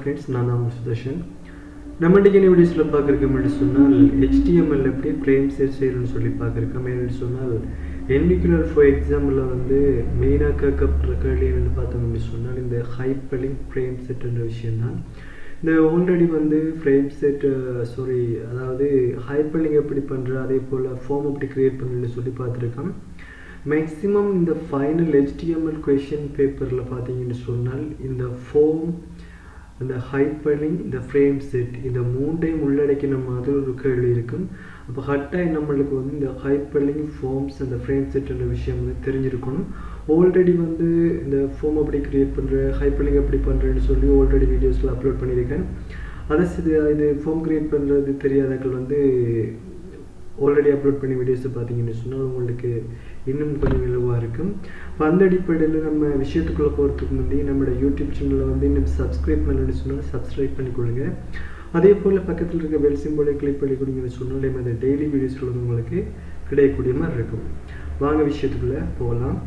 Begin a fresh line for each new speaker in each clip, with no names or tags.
friends நான் தான் சுதர்ஷன் நம்ம இன்றைக்கி என்ன வீடியோஸில் பார்க்குறோம் என்று சொன்னால் HTML எப்படி ஃப்ரேம் செட் செய்யணும்னு சொல்லி பார்க்குறோம் ஏன்னு சொன்னால் என்விகுலர் ஃபார் எக்ஸாம்பிளில் வந்து மெயினாக கேட்கப்படுற கேள்வி என்னென்னு பார்த்தோம்னு சொன்னால் இந்த ஹைப்பலிங் ஃப்ரேம் செட்டுன்ற விஷயம்தான் இந்த ஆல்ரெடி வந்து ஃப்ரேம் செட் சாரி அதாவது ஹைப்பலிங் எப்படி பண்ணுற அதே போல் ஃபார்ம் எப்படி க்ரியேட் பண்ணுன்னு சொல்லி பார்த்துருக்கோம் மேக்ஸிமம் இந்த ஃபைனல் HTML கொஷின் பேப்பரில் பார்த்தீங்கன்னு சொன்னால் இந்த ஃபார்ம் அந்த ஹைப்பலிங் இந்த ஃப்ரேம் செட் இந்த மூன்றையும் உள்ளடக்கின மாதிரி ஒரு கேள்வி இருக்கும் அப்போ கட்டாயம் நம்மளுக்கு வந்து இந்த ஹைப்பலிங் ஃபார்ம்ஸ் அந்த ஃப்ரேம் செட்ன்ற விஷயம் வந்து தெரிஞ்சிருக்கணும் ஆல்ரெடி வந்து இந்த ஃபார்ம் எப்படி க்ரியேட் பண்ணுற ஹைப்பலிங் எப்படி பண்ணுறேன்னு சொல்லி ஆல்ரெடி வீடியோஸில் அப்லோட் பண்ணியிருக்கேன் அதை இது இது ஃபார்ம் க்ரியேட் பண்ணுறது தெரியாதவர்கள் வந்து ஆல்ரெடி அப்லோட் பண்ணி வீடியோஸை பார்த்தீங்கன்னு சொன்னால் உங்களுக்கு இன்னும் கொஞ்சம் இலவாக இருக்கும் இப்போ அந்த அடிப்படையில் நம்ம விஷயத்துக்குள்ளே போகிறதுக்கு முன்னாடி நம்மளோட யூடியூப் சேனலில் வந்து இன்னும் சப்ஸ்கிரைப் பண்ணலன்னு சொன்னால் சப்ஸ்கிரைப் பண்ணிக்கொள்ளுங்க அதே போல் பக்கத்தில் இருக்க பெல் சிம்போலை கிளிக் பண்ணி கொடுங்கன்னு சொன்னால் நம்ம அந்த டெய்லி வீடியோஸ்கள் வந்து உங்களுக்கு கிடைக்கக்கூடிய மாதிரி இருக்கும் வாங்க விஷயத்துக்குள்ளே போகலாம்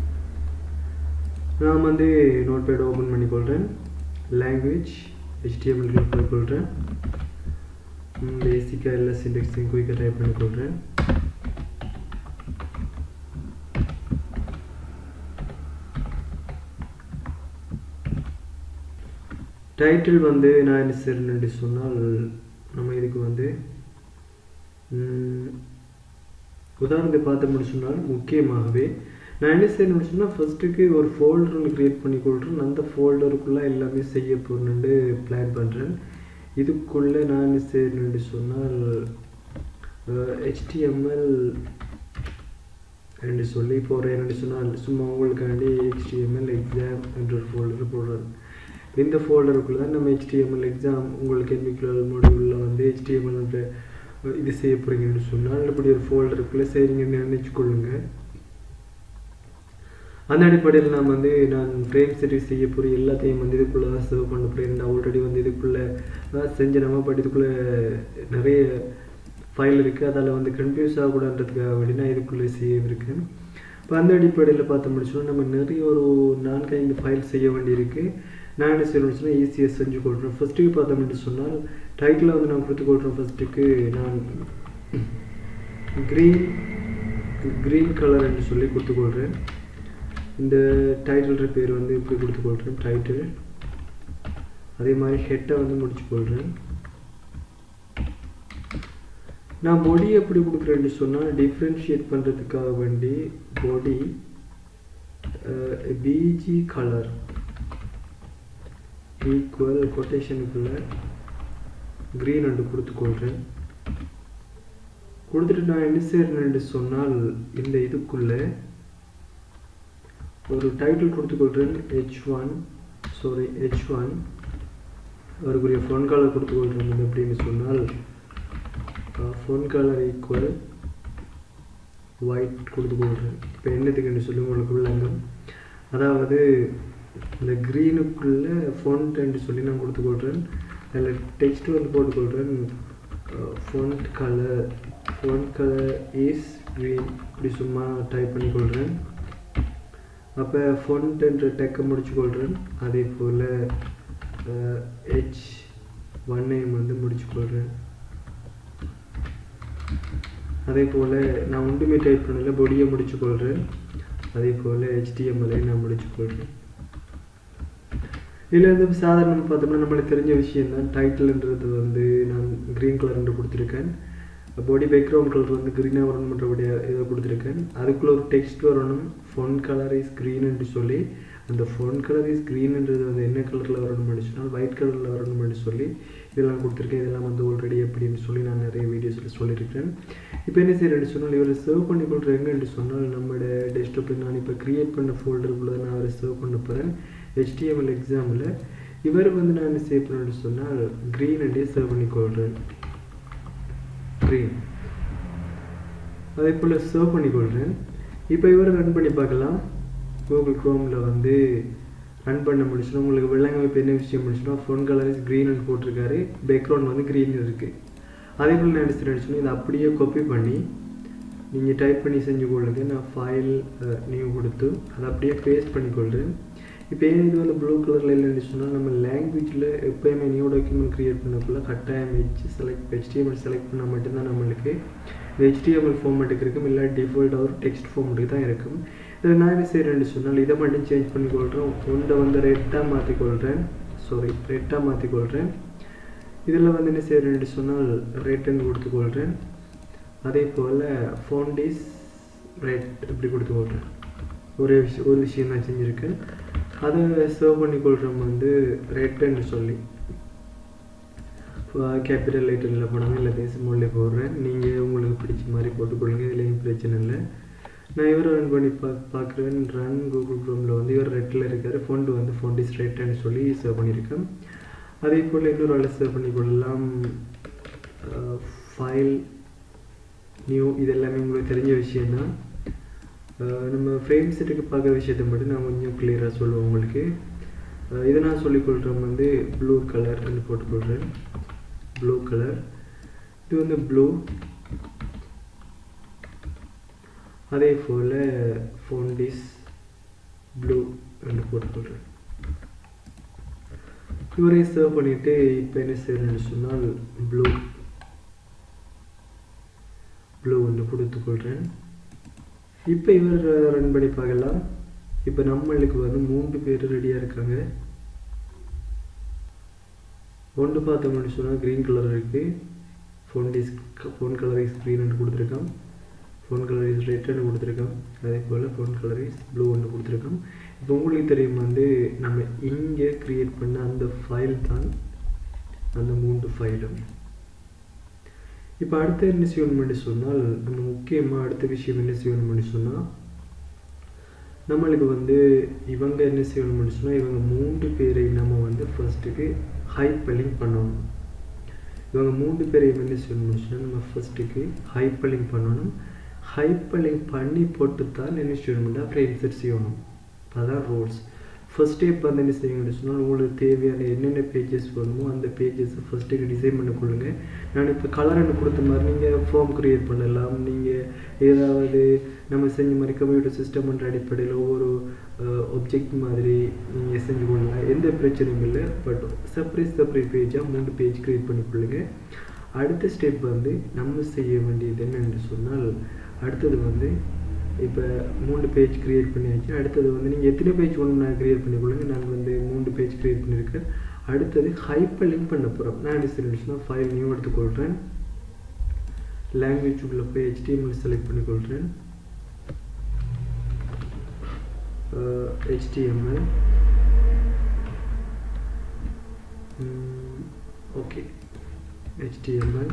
நான் வந்து நோட் பேட் ஓப்பன் பண்ணிக்கொள்கிறேன் லாங்குவேஜ் ஹெச்டிஎம்எல் பண்ணிக்கொள்கிறேன் பேசிக்காக எல்லா சிண்டெக்ஸையும் குயிக்காக டைப் பண்ணிக்கொள்கிறேன் டைட்டில் வந்து நான் என்ன செய்யணுன்னு சொன்னால் நம்ம இதுக்கு வந்து உதாரணத்தை பார்த்து சொன்னால் முக்கியமாகவே நான் என்ன செய்யணும்னு சொன்னால் ஃபஸ்ட்டுக்கு ஒரு ஃபோல்டர் ஒன்று க்ரியேட் பண்ணி கொள்கிறேன் அந்த ஃபோல்டருக்குள்ளே எல்லாமே செய்ய போகணுன்னு பிளான் பண்ணுறேன் இதுக்குள்ளே நான் என்ன செய்யணும்னு சொன்னால் ஹெச்டிஎம்எல் என்று சொல்லி போகிறேன் என்னென்னு சொன்னால் சும்மா உங்களுக்காண்டி ஹெச்டிஎம்எல் எக்ஸாம் என்ற ஒரு ஃபோல்டர் போடுறேன் இந்த ஃபோல்டருக்குள்ளே தான் நம்ம ஹெச்டிஎம்எல் எக்ஸாம் உங்களுக்கு என்விகுலர் மாடியூலில் வந்து ஹெச்டிஎம்எல் இது செய்ய போகிறீங்கன்னு சொன்னால் இப்படி ஒரு ஃபோல்டருக்குள்ளே செய்கிறீங்கன்னு நினச்சிக்கொள்ளுங்க அந்த அடிப்படையில் நான் வந்து நான் ஃப்ரேம் செட்டி செய்ய போகிற எல்லாத்தையும் வந்து இதுக்குள்ளே தான் சேவ் பண்ண போகிறேன் நான் ஆல்ரெடி வந்து இதுக்குள்ளே செஞ்ச நம்ம பட் இதுக்குள்ளே நிறைய ஃபைல் இருக்குது அதால் வந்து கன்ஃபியூஸ் ஆகக்கூடாதுன்றதுக்காக வேண்டி நான் இதுக்குள்ளே செய்யவிருக்கேன் இப்போ அந்த அடிப்படையில் பார்த்து முடிச்சோன்னா நம்ம நிறைய ஒரு நான்கு ஐந்து ஃபைல் செய்ய வேண்டியிருக்கு நான் என்ன செய்யணும்னு சொன்னால் ஈஸியாக செஞ்சு கொடுறேன் ஃபஸ்ட்டுக்கு பார்த்தோம்னு சொன்னால் டைட்டில் வந்து நான் கொடுத்து கொடுறேன் ஃபஸ்ட்டுக்கு நான் க்ரீன் க்ரீன் கலர் என்று சொல்லி கொடுத்துக்கொள்கிறேன் இந்த டைட்டில் பேர் வந்து இப்படி கொடுத்துக்கொள்கிறேன் டைட்டில் அதே மாதிரி ஹெட்டை வந்து முடிச்சுக்கொள்கிறேன் நான் பொடி எப்படி கொடுக்குறேன்னு சொன்னால் டிஃப்ரென்ஷியேட் பண்ணுறதுக்காக வேண்டி பொடி பிஜி கலர் ஈக்குவல் கொட்டேஷனுக்குள்ள க்ரீன் அண்டு கொடுத்துக்கொள்கிறேன் கொடுத்துட்டு நான் என்ன செய்கிறேன்னு சொன்னால் இந்த இதுக்குள்ளே ஒரு டைட்டில் கொடுத்துக்கொள்கிறேன் H one sorry H one அவருக்குரிய ஃபோன் காலர் கொடுத்துக்கொள்கிறேன் எப்படின்னு சொன்னால் ஃபோன் காலர் ஈக்குவல் ஒயிட் கொடுத்துக்கொள்கிறேன் இப்போ என்னத்துக்குன்னு சொல்லி உங்களுக்கு விளங்கும் அதாவது இந்த க்ரீனுக்குள்ளே ஃபோன்ட் என்று சொல்லி நான் கொடுத்துக்கொள்கிறேன் அதில் டெக்ஸ்ட் வந்து போட்டுக்கொள்கிறேன் font colour font colour is green இப்படி சும்மா டைப் பண்ணிக்கொள்கிறேன் அப்போ ஃபோன்ட் என்ற டெக்கை முடிச்சுக்கொள்கிறேன் அதே போல் ஹெச் ஒன்னையும் வந்து முடிச்சுக்கொள்கிறேன் அதே போல் நான் ஒன்றுமே டைப் பண்ணல பொடியை முடிச்சுக்கொள்கிறேன் அதே போல் ஹெச்டிஎம்எல்ஐ நான் முடிச்சுக்கொள்கிறேன் இதில் வந்து சாதாரணமாக பார்த்தோம்னா நம்மளுக்கு தெரிஞ்ச விஷயம் தான் டைட்டில்ன்றது வந்து நான் க்ரீன் கலர் கொடுத்துருக்கேன் பாடி பேக்ரவுண்ட் கலர் வந்து க்ரீனாக வரணுன்றபடிய இதை கொடுத்துருக்கேன் அதுக்குள்ளே ஒரு டெக்ஸ்ட் வரணும் ஃபோன் கலர் இஸ் க்ரீன்னு சொல்லி அந்த ஃபோன் கலர் இஸ் க்ரீன்ன்றது வந்து என்ன கலரில் வரணும்னு சொன்னால் ஒயிட் கலரில் வரணும்னு சொல்லி இதெல்லாம் கொடுத்துருக்கேன் இதெல்லாம் வந்து ஆல்ரெடி எப்படின்னு சொல்லி நான் நிறைய வீடியோஸில் சொல்லியிருக்கேன் இப்போ என்ன செய்யறேன்னு சொன்னால் இவரை சர்வ் பண்ணி கொடுக்குற எங்கன்னு சொன்னால் நம்மளோட டெஸ்க்டாப்பில் நான் இப்போ க்ரியேட் பண்ண ஃபோல்டருக்குள்ளே நான் அவரை சர்வ் பண்ண போகிறேன் ஹெச்டிஎம்எல் எக்ஸாமில் இவர் வந்து நான் என்ன செய்ய போகிறேன்னு சொன்னால் க்ரீன் அண்டே சர்வ் பண்ணி கொள்கிறேன் க்ரீன் அதே போல் சர்வ் பண்ணி கொள்கிறேன் இப்போ இவரை ரன் பண்ணி பார்க்கலாம் கூகுள் க்ரோமில் வந்து ரன் பண்ண முடிச்சுன்னா உங்களுக்கு வெள்ளங்கமைப்பு என்ன விஷயம் முடிச்சுன்னா ஃபோன் கலர் இஸ் க்ரீன் போட்டிருக்காரு பேக்ரவுண்ட் வந்து க்ரீன் இருக்குது அதே போல் நான் என்ன நினச்சோன்னா இதை அப்படியே காப்பி பண்ணி நீங்கள் டைப் பண்ணி செஞ்சு கொள்ளுங்க நான் ஃபைல் நியூ கொடுத்து அதை அப்படியே பேஸ்ட் பண்ணிக்கொள்கிறேன் இப்போ ஏன் இது வந்து ப்ளூ கலரில் இல்லைன்னு சொன்னால் நம்ம லாங்குவேஜில் எப்போயுமே நியூ டாக்குமெண்ட் க்ரியேட் பண்ணக்குள்ள கட்டாயம் ஹெச் செலக்ட் ஹெச்டிஎம்எல் செலக்ட் பண்ணால் மட்டும்தான் நம்மளுக்கு இந்த ஹெச்டிஎம்எல் ஃபார்மேட்டுக்கு இருக்கும் இல்லை டிஃபால்ட்டாக ஒரு டெக்ஸ்ட் ஃபார்மேட்டுக்கு தான் இருக்கும் இதில் நான் என்ன செய்கிறேன்னு சொன்னால் இதை மட்டும் சேஞ்ச் பண்ணிக்கொள்கிறேன் ஒன்றை வந்து ரெட்டாக மாற்றிக்கொள்கிறேன் சாரி ரெட்டாக மாற்றிக்கொள்கிறேன் இதில் வந்து என்ன செய்கிறேன்னு சொன்னால் ரேட்டுன்னு கொடுத்துக்கொள்கிறேன் அதே போல் ஃபோன்டிஸ் ரேட் இப்படி கொடுத்துக்கொள்கிறேன் ஒரே விஷயம் ஒரு விஷயம் தான் செஞ்சுருக்கேன் அதை சர்வ் பண்ணிக்கொள்கிறோம் வந்து ரேட்டுன்னு சொல்லி கேபிட்டல் லைட்டரில் போடாமல் எல்லாத்தையும் சிம்மோல்லே போடுறேன் நீங்கள் உங்களுக்கு பிடிச்ச மாதிரி போட்டுக்கொள்ளுங்க இதுலேயும் பிரச்சனை இல்லை நான் இவரை ரன் பண்ணி பா பார்க்குறேன் ரன் கூகுள் க்ரோமில் வந்து இவர் ரெட்டில் இருக்கார் ஃபோன்டு வந்து ஃபோன்டிஸ் ரேட்டுன்னு சொல்லி சர்வ் பண்ணியிருக்கேன் அதே போல் இன்னொரு ஆளை சேவ் பண்ணிக்கொள்ளலாம் ஃபைல் நியூ இது எல்லாமே உங்களுக்கு தெரிஞ்ச விஷயந்தான் நம்ம ஃப்ரேம் செட்டுக்கு பார்க்குற விஷயத்தை மட்டும் நான் கொஞ்சம் கிளியராக சொல்லுவேன் உங்களுக்கு இதை நான் சொல்லிக்கொள்கிறேன் வந்து ப்ளூ கலர் போட்டுக்கொள்கிறேன் ப்ளூ கலர் இது வந்து ப்ளூ அதே போல் ஃபோன்டிஸ் ப்ளூ என்று போட்டுக்கொள்கிறேன் இவரை சர்வ் பண்ணிவிட்டு இப்போ என்ன செய்யணும்னு சொன்னால் ப்ளூ ப்ளூ ஒன்று கொடுத்துக்கொள்கிறேன் இப்போ இவர் ரன் பண்ணி பார்க்கலாம் இப்போ நம்மளுக்கு வந்து மூன்று பேர் ரெடியாக இருக்காங்க ஒன்று பார்த்தோம்னு சொன்னால் க்ரீன் கலர் இருக்குது ஃபோன் டிஸ் ஃபோன் கலர் இஸ் க்ரீன் கொடுத்துருக்கான் ஃபோன் கலர் இஸ் ரெட்னு கொடுத்துருக்கோம் அதே போல் ஃபோன் கலர் இஸ் ப்ளூ ஒன்று கொடுத்துருக்கோம் இப்போ உங்களுக்கு தெரியும் வந்து நம்ம இங்கே க்ரியேட் பண்ண அந்த ஃபைல் தான் அந்த மூன்று ஃபைலும் இப்போ அடுத்த என்ன செய்யணும்னு சொன்னால் நம்ம முக்கியமாக அடுத்த விஷயம் என்ன செய்யணும்னு சொன்னால் நம்மளுக்கு வந்து இவங்க என்ன செய்யணும்னு சொன்னால் இவங்க மூன்று பேரை நம்ம வந்து ஃபர்ஸ்ட்டுக்கு ஹைப்பலிங் பண்ணணும் இவங்க மூன்று பேரையும் என்ன செய்யணும்னு சொன்னால் நம்ம ஃபர்ஸ்ட்டுக்கு ஹைப்பலிங் பண்ணணும் ஹைப்பலிங் பண்ணி போட்டு தான் என்ன செய்யணும்னா ஃப்ரேம் செட் செய்யணும் அதான் ரூல்ஸ் ஃபஸ்ட் ஸ்டெப் வந்து என்ன செய்யுங்கன்னு சொன்னால் உங்களுக்கு தேவையான என்னென்ன பேஜஸ் வேணுமோ அந்த பேஜஸை ஃபஸ்ட்டு டிசைன் பண்ண கொள்ளுங்க நான் இப்போ கலர் எனக்கு கொடுத்த மாதிரி நீங்கள் ஃபார்ம் க்ரியேட் பண்ணலாம் நீங்கள் ஏதாவது நம்ம செஞ்ச மாதிரி கம்ப்யூட்டர் சிஸ்டம்ன்ற அடிப்படையில் ஒவ்வொரு ஒப்ஜெக்ட் மாதிரி நீங்கள் செஞ்சு கொள்ளலாம் எந்த பிரச்சனையும் இல்லை பட் செப்பரேட் செப்பரேட் பேஜாக மூணு பேஜ் க்ரியேட் பண்ணிக்கொள்ளுங்க அடுத்த ஸ்டெப் வந்து நம்ம செய்ய வேண்டியது என்னென்னு சொன்னால் அடுத்தது வந்து இப்போ மூணு பேஜ் க்ரியேட் பண்ணியாச்சு அடுத்தது வந்து நீங்கள் எத்தனை பேஜ் ஒன்று நான் க்ரியேட் பண்ணிக்கொள்ளுங்க நான் வந்து மூணு பேஜ் க்ரியேட் பண்ணியிருக்கேன் அடுத்தது ஹைப்பர் லிங்க் பண்ண போகிறோம் நான் என்ன சொல்லிடுச்சுன்னா ஃபைல் நியூ எடுத்துக்கொள்கிறேன் லாங்குவேஜ் உள்ள போய் ஹெச்டிஎம்எல் செலக்ட் பண்ணிக்கொள்கிறேன் ஹெச்டிஎம்எல் ஓகே ஹெச்டிஎம்எல்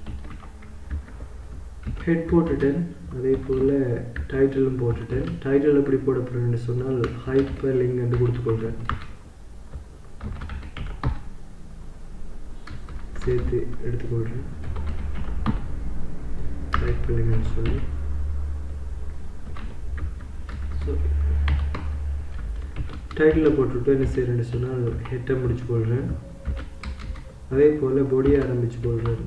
ஹெட் போட்டுட்டேன் அதே போல் டைட்டிலும் போட்டுட்டேன் டைட்டில் எப்படி போட போகிறேன்னு சொன்னால் ஹைப்பர் லிங்க் என்று கொடுத்துக்கொள்கிறேன் சேர்த்து எடுத்துக்கொள்கிறேன் ஹைப்பர் லிங்க்னு சொல்லி ஸோ டைட்டிலில் போட்டுவிட்டு என்ன செய்கிறேன்னு சொன்னால் ஹெட்டை முடிச்சு கொள்கிறேன் அதே போல் பொடியை ஆரம்பித்து கொள்கிறேன்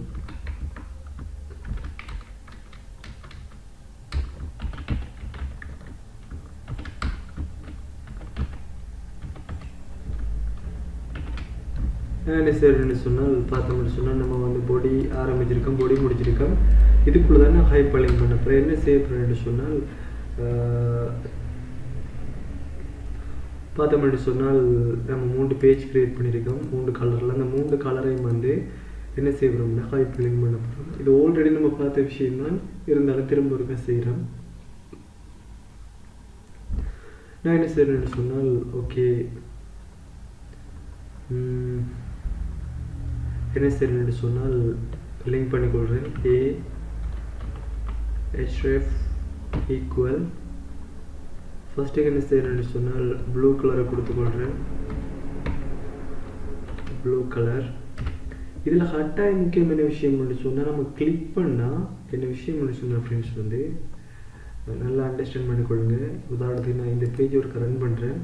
என்ன செய்யறேன்னு சொன்னால் பார்த்தோம்னு சொன்னால் நம்ம வந்து பொடி ஆரம்பிச்சிருக்கோம் பொடி முடிச்சிருக்கோம் இதுக்குள்ளே தான் நான் ஹைப்பலிங் பண்ண போகிறேன் என்ன செய்ய போகிறேன்னு சொன்னால் பார்த்தோம்னு சொன்னால் நம்ம மூன்று பேஜ் க்ரியேட் பண்ணியிருக்கோம் மூன்று கலரில் அந்த மூன்று கலரையும் வந்து என்ன செய்கிறோம்னா ஹைப்பலிங் பண்ண போகிறோம் இது ஆல்ரெடி நம்ம பார்த்த விஷயம் தான் இருந்தாலும் திரும்ப ஒருக்கா செய்கிறோம் நான் என்ன செய்கிறேன்னு சொன்னால் ஓகே என்ன செய்யணும்னு சொன்னால் லிங்க் பண்ணிக்கொள்கிறேன் ஏ ஹெச்எஃப் ஈக்குவல் ஃபஸ்ட்டுக்கு என்ன செய்யணும்னு சொன்னால் ப்ளூ கலரை கொடுத்துக்கொள்கிறேன் ப்ளூ கலர் இதில் கட்டாய முக்கியமான விஷயம் சொன்னால் நம்ம கிளிக் பண்ணால் என்ன விஷயம் சொன்னால் ஃப்ரெண்ட்ஸ் வந்து நல்லா அண்டர்ஸ்டாண்ட் பண்ணிக்கொள்ளுங்க உதாரணத்துக்கு நான் இந்த பேஜ் ஒரு ரன் பண்ணுறேன்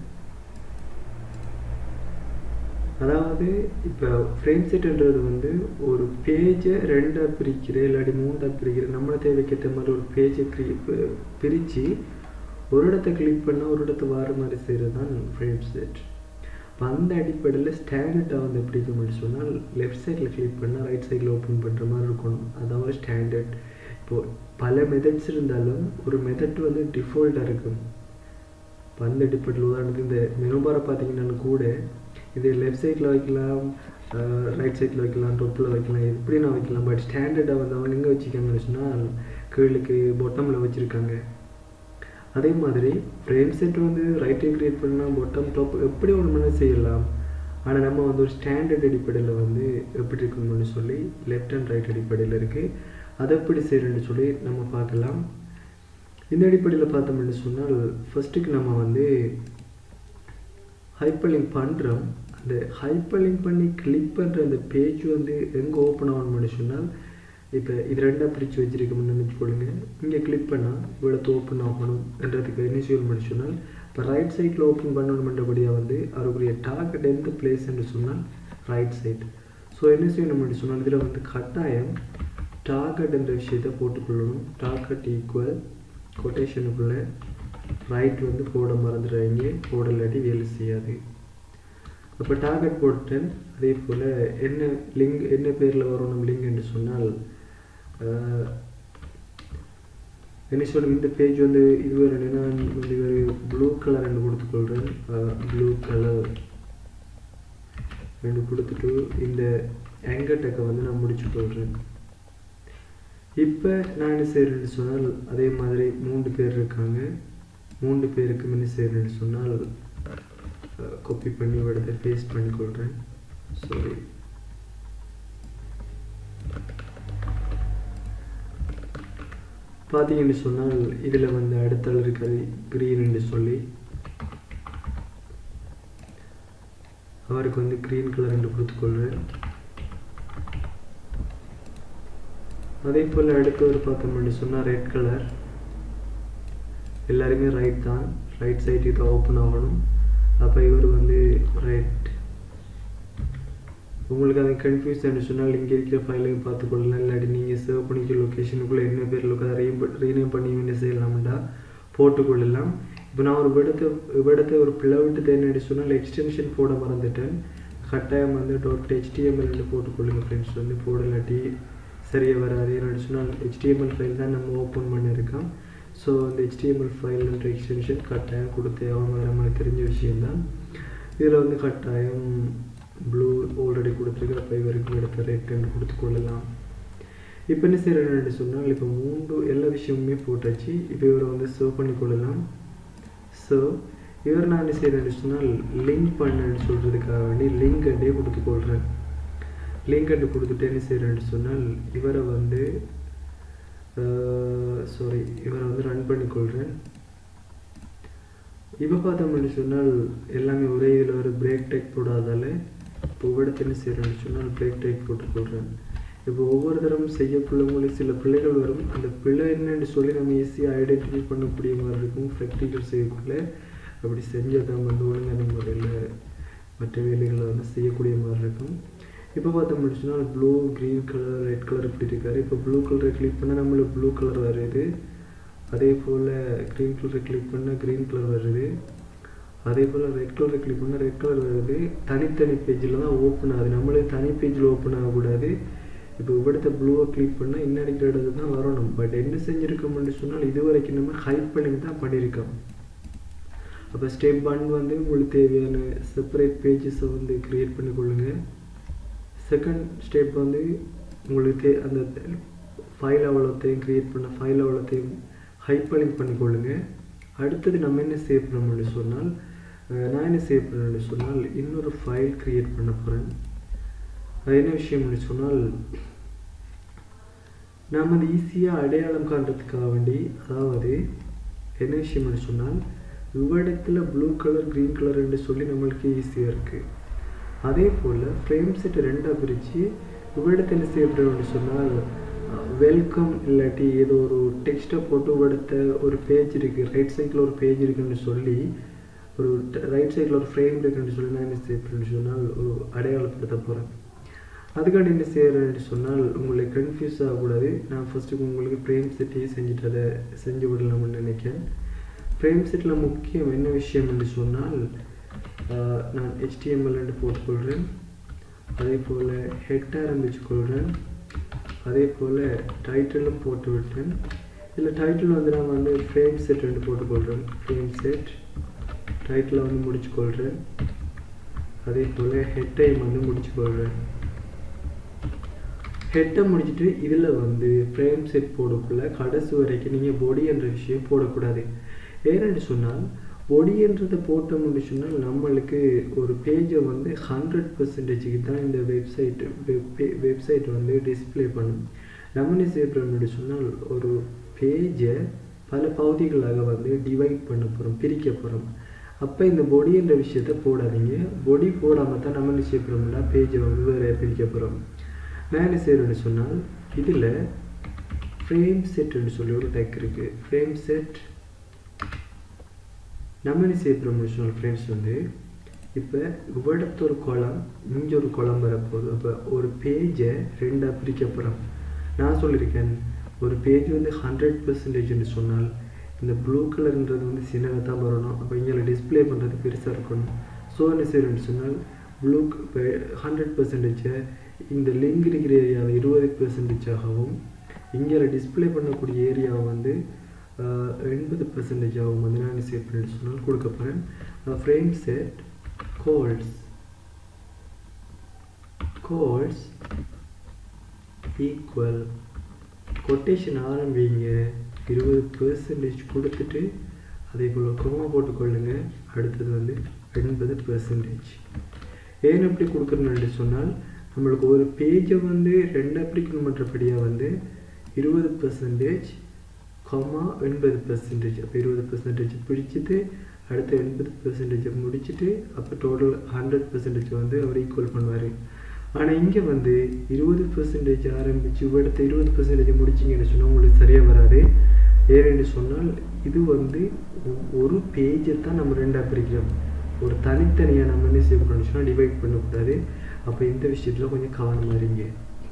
அதாவது இப்போ ஃப்ரேம் செட்டுன்றது வந்து ஒரு பேஜை ரெண்டாக பிரிக்கிற இல்லாட்டி மூண்டாக பிரிக்கிற நம்மளை தேவைக்கேற்ற மாதிரி ஒரு பேஜை க்ரி பிரித்து ஒரு இடத்த கிளிக் பண்ணால் ஒரு இடத்த வார மாதிரி செய்கிறது தான் ஃப்ரேம் செட் இப்போ அந்த அடிப்படையில் ஸ்டாண்டர்டாக வந்து எப்படி இருக்கும்னு சொன்னால் லெஃப்ட் சைடில் கிளிக் பண்ணால் ரைட் சைடில் ஓப்பன் பண்ணுற மாதிரி இருக்கணும் அதான் ஒரு ஸ்டாண்டர்ட் இப்போது பல மெத்தட்ஸ் இருந்தாலும் ஒரு மெத்தட் வந்து டிஃபால்ட்டாக இருக்கும் இப்போ அந்த அடிப்படையில் உதாரணத்துக்கு இந்த மெனுபாரை பார்த்தீங்கன்னாலும் கூட இது லெஃப்ட் சைடில் வைக்கலாம் ரைட் சைடில் வைக்கலாம் டொப்பில் வைக்கலாம் எப்படி நான் வைக்கலாம் பட் ஸ்டாண்டர்டாக வந்து அவங்க எங்கே வச்சுக்காங்கன்னு சொன்னால் கீழுக்கு பொட்டமில் வச்சுருக்காங்க அதே மாதிரி ஃப்ரேம் செட் வந்து ரைட்டை க்ரியேட் பண்ணால் பொட்டம் டாப் எப்படி ஒன்று மணி செய்யலாம் ஆனால் நம்ம வந்து ஒரு ஸ்டாண்டர்ட் அடிப்படையில் வந்து எப்படி இருக்கணும்னு சொல்லி லெஃப்ட் அண்ட் ரைட் அடிப்படையில் இருக்குது அதை எப்படி செய்யணும்னு சொல்லி நம்ம பார்க்கலாம் இந்த அடிப்படையில் பார்த்தோம்னு சொன்னால் ஃபஸ்ட்டுக்கு நம்ம வந்து ஹைப்பர் லிங்க் பண்ணுறோம் அந்த ஹைப்பர் லிங்க் பண்ணி கிளிக் பண்ணுற அந்த பேஜ் வந்து எங்கே ஓப்பன் ஆகணும்னு சொன்னால் இப்போ இது ரெண்டாக பிரித்து வச்சுருக்கோம்னு நினச்சிக்கொள்ளுங்க இங்கே கிளிக் பண்ணால் இவ்வளோத்து ஓப்பன் ஆகணும் என்றதுக்கு இனிஷியல் பண்ணி சொன்னால் இப்போ ரைட் சைடில் ஓப்பன் பண்ணணுமென்றபடியாக வந்து அவருக்குரிய டார்கெட் எந்த பிளேஸ் என்று சொன்னால் ரைட் சைட் ஸோ என்ன செய்யணும் பண்ணி சொன்னால் இதில் வந்து கட்டாயம் டார்கெட் என்ற விஷயத்தை போட்டுக்கொள்ளணும் டார்கெட் ஈக்குவல் கொட்டேஷனுக்குள்ளே ரைட் வந்து போட மறந்துடுறாங்க போட இல்லாட்டி வேலை செய்யாது அப்போ டார்கெட் போட்டேன் அதே போல் என்ன லிங்க் என்ன பேரில் வரும் நம்ம லிங்க் என்று சொன்னால் என்ன சொல்லும் இந்த பேஜ் வந்து இது ஒரு நான் வந்து ஒரு ப்ளூ கலர் ரெண்டு கொடுத்துக்கொள்கிறேன் ப்ளூ கலர் ரெண்டு கொடுத்துட்டு இந்த ஆங்கர் டக்கை வந்து நான் முடிச்சுக்கொள்கிறேன் இப்போ நான் என்ன செய்கிறேன்னு சொன்னால் அதே மாதிரி மூன்று பேர் இருக்காங்க மூன்று பேருக்கு என்ன செய்கிறேன்னு சொன்னால் காப்பி பண்ணி இடத்த பேஸ்ட் பண்ணிக்கொள்கிறேன் சாரி பார்த்தீங்கன்னு சொன்னால் இதில் வந்து அடுத்தல் இருக்கிறது க்ரீன் என்று சொல்லி அவருக்கு வந்து க்ரீன் கலர் என்று கொடுத்துக்கொள்கிறேன் அதே போல் அடுத்தவர் பார்த்தோம்னு சொன்னால் ரெட் கலர் எல்லாருமே ரைட் தான் ரைட் சைடு இது ஓப்பன் ஆகணும் அப்போ இவர் வந்து ரைட் உங்களுக்கு அது கன்ஃபியூஸ் என்று சொன்னால் இங்கே இருக்கிற ஃபைலையும் பார்த்துக்கொள்ளலாம் இல்லாட்டி நீங்கள் சேவ் பண்ணிக்க லொக்கேஷனுக்குள்ளே என்ன பேர் லொக்கே ரீம் ரீநேம் பண்ணி என்ன செய்யலாம்டா போட்டுக்கொள்ளலாம் இப்போ நான் ஒரு விடத்தை விடத்தை ஒரு பிளவுட்டு தேர்ந்தெடுத்து சொன்னால் எக்ஸ்டென்ஷன் போட மறந்துட்டேன் கட்டாயம் வந்து டாட் ஹெச்டிஎம்எல்னு போட்டுக்கொள்ளுங்க ஃப்ரெண்ட்ஸ் வந்து போடலாட்டி சரியாக வராது என்னென்னு சொன்னால் ஹெச்டிஎம்எல் ஃபைல் தான் நம்ம ஓப்பன் பண்ணியிருக்கோம் ஸோ அந்த ஹெச்டிஎம்எல் ஃபைல்ன்ற எக்ஸ்டென்ஷன் கட்டாயம் கொடுத்தே ஆகணும் நம்மளுக்கு தெரிஞ்ச விஷயம்தான் இதில் வந்து கட்டாயம் ப்ளூ ஆல்ரெடி கொடுத்துருக்கு அப்போ இவருக்கு எடுத்த ரெட் ரெண்டு கொடுத்து கொள்ளலாம் இப்போ என்ன செய்கிறேன்னு சொன்னால் இப்போ மூன்று எல்லா விஷயமுமே போட்டாச்சு இப்போ இவரை வந்து சர்வ் பண்ணி கொள்ளலாம் ஸோ இவர் நான் என்ன செய்கிறேன்னு சொன்னால் லிங்க் பண்ணேன்னு சொல்கிறதுக்காக வேண்டி லிங்க் அண்டே கொடுத்து கொள்கிறேன் லிங்க் அண்டு கொடுத்துட்டு என்ன செய்கிறேன்னு சொன்னால் இவரை வந்து சாரி இவரை வந்து ரன் பண்ணிக்கொள்கிறேன் இப்போ பார்த்தோம்னு சொன்னால் எல்லாமே ஒரே இதில் ஒரு பிரேக் டேக் போடாதால இப்போ இவ்விடத்தை என்ன செய்கிறேன்னு சொன்னால் பிரேக் டேக் போட்டுக்கொள்கிறேன் இப்போ ஒவ்வொரு தரம் செய்யக்குள்ளவங்களுக்கு சில பிள்ளைகள் வரும் அந்த பிள்ளை என்னன்னு சொல்லி நம்ம ஈஸியாக ஐடென்டிஃபை பண்ணக்கூடிய மாதிரி இருக்கும் ப்ராக்டிக்கல் செய்யக்குள்ள அப்படி செஞ்சால் தான் வந்து ஒழுங்கான முறையில் மற்ற வேலைகளை வந்து செய்யக்கூடிய மாதிரி இருக்கும் இப்போ பார்த்தோம்னு சொன்னால் blue green colour red colour இப்படி இருக்காரு இப்போ ப்ளூ கலரை கிளிக் பண்ணால் நம்மளுக்கு ப்ளூ கலர் வருது அதே போல் க்ரீன் கலரை கிளிக் பண்ணால் க்ரீன் கலர் வருது அதே போல் ரெட் கலரை கிளிக் பண்ணால் ரெட் கலர் வருது தனித்தனி பேஜில் தான் ஓப்பன் ஆகுது நம்மளே தனி பேஜில் ஓப்பன் ஆகக்கூடாது இப்போ இവിടുത്തെ ப்ளூவை கிளிக் பண்ணால் இன்னும் அடிக்கிற இடத்துல தான் வரணும் பட் என்ன செஞ்சுருக்கோம்னு சொன்னால் இது வரைக்கும் நம்ம ஹைப் பண்ணி தான் பண்ணியிருக்கோம் அப்போ ஸ்டெப் ஒன் வந்து உங்களுக்கு தேவையான செப்பரேட் பேஜஸை வந்து க்ரியேட் பண்ணி கொள்ளுங்கள் செகண்ட் ஸ்டெப் வந்து உங்களுக்கு தே அந்த ஃபைல் அவ்வளோத்தையும் க்ரியேட் பண்ண ஃபைல் அவ்வளோத்தையும் ஹைப்பர்லிங்க் பண்ணிக்கொள்ளுங்க அடுத்தது நம்ம என்ன சேவ் பண்ணணும்னு சொன்னால் நான் என்ன சேவ் பண்ணணும்னு சொன்னால் இன்னொரு ஃபைல் க்ரியேட் பண்ண போகிறேன் அது என்ன விஷயம்னு சொன்னால் நாம் அது ஈஸியாக அடையாளம் காண்றதுக்காக வேண்டி அதாவது என்ன விஷயம்னு சொன்னால் இவ்விடத்தில் ப்ளூ கலர் க்ரீன் கலர் என்று சொல்லி நம்மளுக்கு ஈஸியாக இருக்குது அதே போல் ஃப்ரேம் செட்டை ரெண்டாக பிரித்து இவ்விடத்தை என்ன செய்யப்படுறோம்னு சொன்னால் வெல்கம் இல்லாட்டி ஏதோ ஒரு டெக்ஸ்ட்டை போட்டு இவ்விடத்த ஒரு பேஜ் இருக்குது ரைட் சைடில் ஒரு பேஜ் இருக்குன்னு சொல்லி ஒரு ரைட் சைடில் ஒரு ஃப்ரேம் இருக்குன்னு சொல்லி நான் என்ன செய்யப்படுறேன்னு சொன்னால் ஒரு அடையாளப்படுத்த போகிறேன் அதுக்காண்டி என்ன செய்கிறேன்னு சொன்னால் உங்களுக்கு கன்ஃபியூஸ் ஆகக்கூடாது நான் ஃபஸ்ட்டுக்கு உங்களுக்கு ஃப்ரேம் செட்டையே செஞ்சுட்டு அதை செஞ்சு விடலாம்னு நினைக்கிறேன் ஃப்ரேம் செட்டில் முக்கியம் என்ன விஷயம் என்று சொன்னால் ஆஹ், நான் HTML என்று போட்டுக்கொள்கிறேன் அதே போல் ஹெட் ஆரம்பிச்சுக்கொள்கிறேன் அதே போல் டைட்டிலும் போட்டு விட்டேன் இதில் டைட்டில் வந்து நான் வந்து ஃப்ரேம் செட் என்று போட்டுக்கொள்கிறேன் ஃப்ரேம் செட் டைட்டில் வந்து முடிச்சுக்கொள்கிறேன் அதே போல் ஹெட்டையும் வந்து முடிச்சுக்கொள்கிறேன் ஹெட்டை முடிச்சுட்டு இதில் வந்து ஃப்ரேம் செட் போடக்குள்ள கடைசி வரைக்கும் நீங்கள் பொடி என்ற விஷயம் போடக்கூடாது ஏன்னு சொன்னால் பொடின்றதை போட்டோம்னு சொன்னால் நம்மளுக்கு ஒரு பேஜை வந்து ஹண்ட்ரட் பர்சன்டேஜுக்கு தான் இந்த வெப்சைட் வெப்சைட் வந்து டிஸ்ப்ளே பண்ணும் நம்ம என்ன செய்யப்படுறோம்னு சொன்னால் ஒரு பேஜை பல பகுதிகளாக வந்து டிவைட் பண்ண போகிறோம் பிரிக்க போகிறோம் அப்போ இந்த பொடி என்ற விஷயத்த போடாதீங்க பொடி போடாமல் தான் நம்ம என்ன செய்ய போகிறோம்னா பேஜை வந்து வேறு பிரிக்க போகிறோம் நான் என்ன செய்கிறேன்னு சொன்னால் இதில் ஃப்ரேம் செட்னு சொல்லி ஒரு டெக் இருக்குது ஃப்ரேம் செட் நம்ம என்ன செய்ய போகிறோம்னு சொன்னால் ஃப்ரெண்ட்ஸ் வந்து இப்போ இவ்விடத்து ஒரு குளம் இங்கே ஒரு குளம் வரப்போகுது அப்போ ஒரு பேஜை ரெண்டாக பிரிக்க போகிறோம் நான் சொல்லியிருக்கேன் ஒரு பேஜ் வந்து ஹண்ட்ரட் பர்சன்டேஜ்னு சொன்னால் இந்த ப்ளூ கலர்ன்றது வந்து சின்னதாக தான் வரணும் அப்போ இங்கே டிஸ்ப்ளே பண்ணுறது பெருசாக இருக்கணும் ஸோ என்ன செய்யணும்னு சொன்னால் ப்ளூ இப்போ ஹண்ட்ரட் பர்சன்டேஜை இந்த லிங்க் இருக்கிற ஏரியாவை இருபது பெர்சன்டேஜாகவும் இங்கே டிஸ்ப்ளே பண்ணக்கூடிய ஏரியாவை வந்து ஆஹ், எண்பது பெர்சன்டேஜாகவும் வந்து நான் சேவ் பண்ணிட்டு சொன்னால் கொடுக்க போகிறேன் frameset cols cols equal quotation ஆரம்பிங்க இருபது பெர்சன்டேஜ் கொடுத்துட்டு அதே போல் கொமா போட்டுக்கொள்ளுங்க அடுத்தது வந்து எண்பது பெர்சன்டேஜ் ஏன் அப்படி கொடுக்குறேன்னு சொன்னால் நம்மளுக்கு ஒரு பேஜை வந்து ரெண்டு அப்ளிகேஷன் பண்ணுறபடியாக வந்து இருபது பெர்சன்டேஜ் கொமா எண்பது பெர்சன்டேஜ் அப்போ இருபது பெர்சன்டேஜ் பிடிச்சிட்டு அடுத்து எண்பது பெர்சன்டேஜை முடிச்சுட்டு அப்போ டோட்டல் ஹண்ட்ரட் பெர்சன்டேஜ் வந்து அவர் ஈக்குவல் பண்ணுவார் ஆனால் இங்கே வந்து இருபது பெர்சன்டேஜ் ஆரம்பித்து அடுத்த இருபது பெர்சன்டேஜ் முடிச்சிங்கன்னு சொன்னால் உங்களுக்கு சரியாக வராது ஏன்னு சொன்னால் இது வந்து ஒ- ஒரு பேஜை தான் நம்ம ரெண்டாக பிரிக்கிறோம் ஒரு தனித்தனியாக நம்ம என்ன செய்யக்கூடாதுன்னு சொன்னால் டிவைட் பண்ணக்கூடாது அப்போ இந்த விஷயத்தில் கொஞ்சம் கவனமாக இருங்க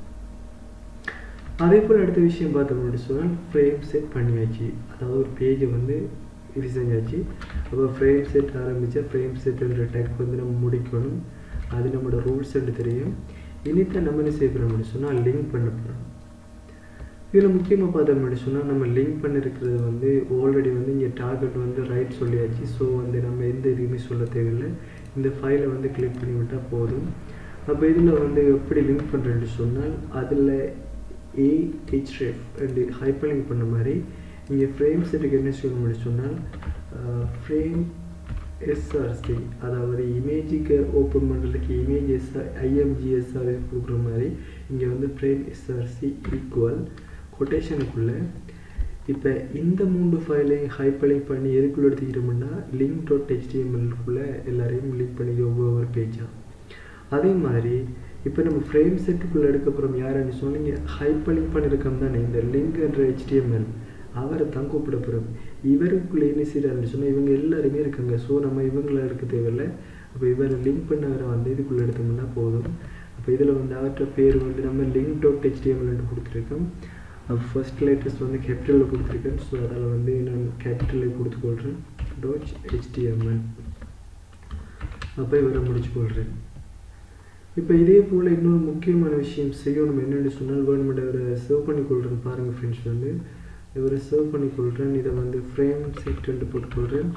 அதே போல் அடுத்த விஷயம் பார்த்தோம் அப்படின்னு சொன்னால் ஃப்ரேம் செட் பண்ணியாச்சு அதாவது ஒரு பேஜை வந்து இது செஞ்சாச்சு அப்போ ஃப்ரேம் செட் ஆரம்பித்தா ஃப்ரேம் செட்ன்ற டேக் வந்து நம்ம முடிக்கணும் அது நம்மளோட ரூல்ஸ் தெரியும் இனித்தான் நம்ம என்ன செய்ய போகிறோம் அப்படின்னு சொன்னால் லிங்க் பண்ண போகிறோம் இதில் முக்கியமாக பார்த்தோம் அப்படின்னு சொன்னால் நம்ம லிங்க் பண்ணிருக்கிறது வந்து ஆல்ரெடி வந்து இங்கே டார்கெட் வந்து ரைட் சொல்லியாச்சு ஸோ வந்து நம்ம எந்த இதுவுமே சொல்ல தேவையில்லை இந்த ஃபைலை வந்து கிளிக் பண்ணி விட்டால் போதும் அப்போ இதில் வந்து எப்படி லிங்க் பண்ணுறேன்னு சொன்னால் அதில் ஏ ஹெச்ரெஃப் ரெண்டு ஹைப்பர் லிங்க் பண்ண மாதிரி இங்கே ஃப்ரேம் செட்டுக்கு என்ன செய்யணும்னு சொன்னால் ஃப்ரேம் எஸ்ஆர்சி அதாவது இமேஜுக்கு ஓப்பன் பண்ணுறதுக்கு இமேஜ் எஸ்ஆர் ஐஎம்ஜிஎஸ்ஆர் கொடுக்குற மாதிரி இங்கே வந்து ஃப்ரேம் எஸ்ஆர்சி ஈக்குவல் கொட்டேஷனுக்குள்ளே இப்போ இந்த மூன்று ஃபைலையும் ஹைப்பர்லிங்க் பண்ணி எதுக்குள்ளே எடுத்துக்கிட்டோம்னா லிங்க் டாட் ஹெச்டிஎம்எல்குள்ளே எல்லாரையும் லிங்க் பண்ணி ஒவ்வொரு பேஜாக அதே மாதிரி இப்போ நம்ம ஃப்ரேம் செட்டுக்குள்ளே எடுக்க போகிறோம் யாருன்னு சொன்னீங்க ஹைப்பர்லிங்க் பண்ணியிருக்கோம் தானே இந்த லிங்க் என்ற ஹெச்டிஎம்எல் அவரை தான் கூப்பிட போகிறோம் இவருக்குள்ளே என்ன செய்கிறாருன்னு சொன்னால் இவங்க எல்லாருமே இருக்காங்க ஸோ நம்ம இவங்கள எடுக்க தேவையில்லை அப்போ இவர் லிங்க் பண்ணவரை வந்து இதுக்குள்ளே எடுத்தோம்னா போதும் அப்போ இதில் வந்து அவற்ற பேர் வந்து நம்ம லிங்க் டாட் ஹெச்டிஎம்எல்னு கொடுத்துருக்கோம் ஃபர்ஸ்ட் லேட்டஸ்ட் வந்து கேபிட்டலில் கொடுத்துருக்கேன் ஸோ அதில் வந்து நான் கேபிட்டலில் கொடுத்துக்கொள்கிறேன் டாட் ஹெச்டிஎம்எல் அப்போ இவரை முடிச்சு கொள்கிறேன் இப்போ இதே போல் இன்னொரு முக்கியமான விஷயம் செய்யணும் என்னென்னு சொன்னால் கவர்மெண்ட் இவரை சர்வ் பண்ணி கொள்கிறேன் பாருங்கள் ஃப்ரெண்ட்ஸ் வந்து இவரை சர்வ் பண்ணி கொள்கிறேன் இதை வந்து ஃப்ரேம் செட் என்று போட்டுக்கொள்கிறேன்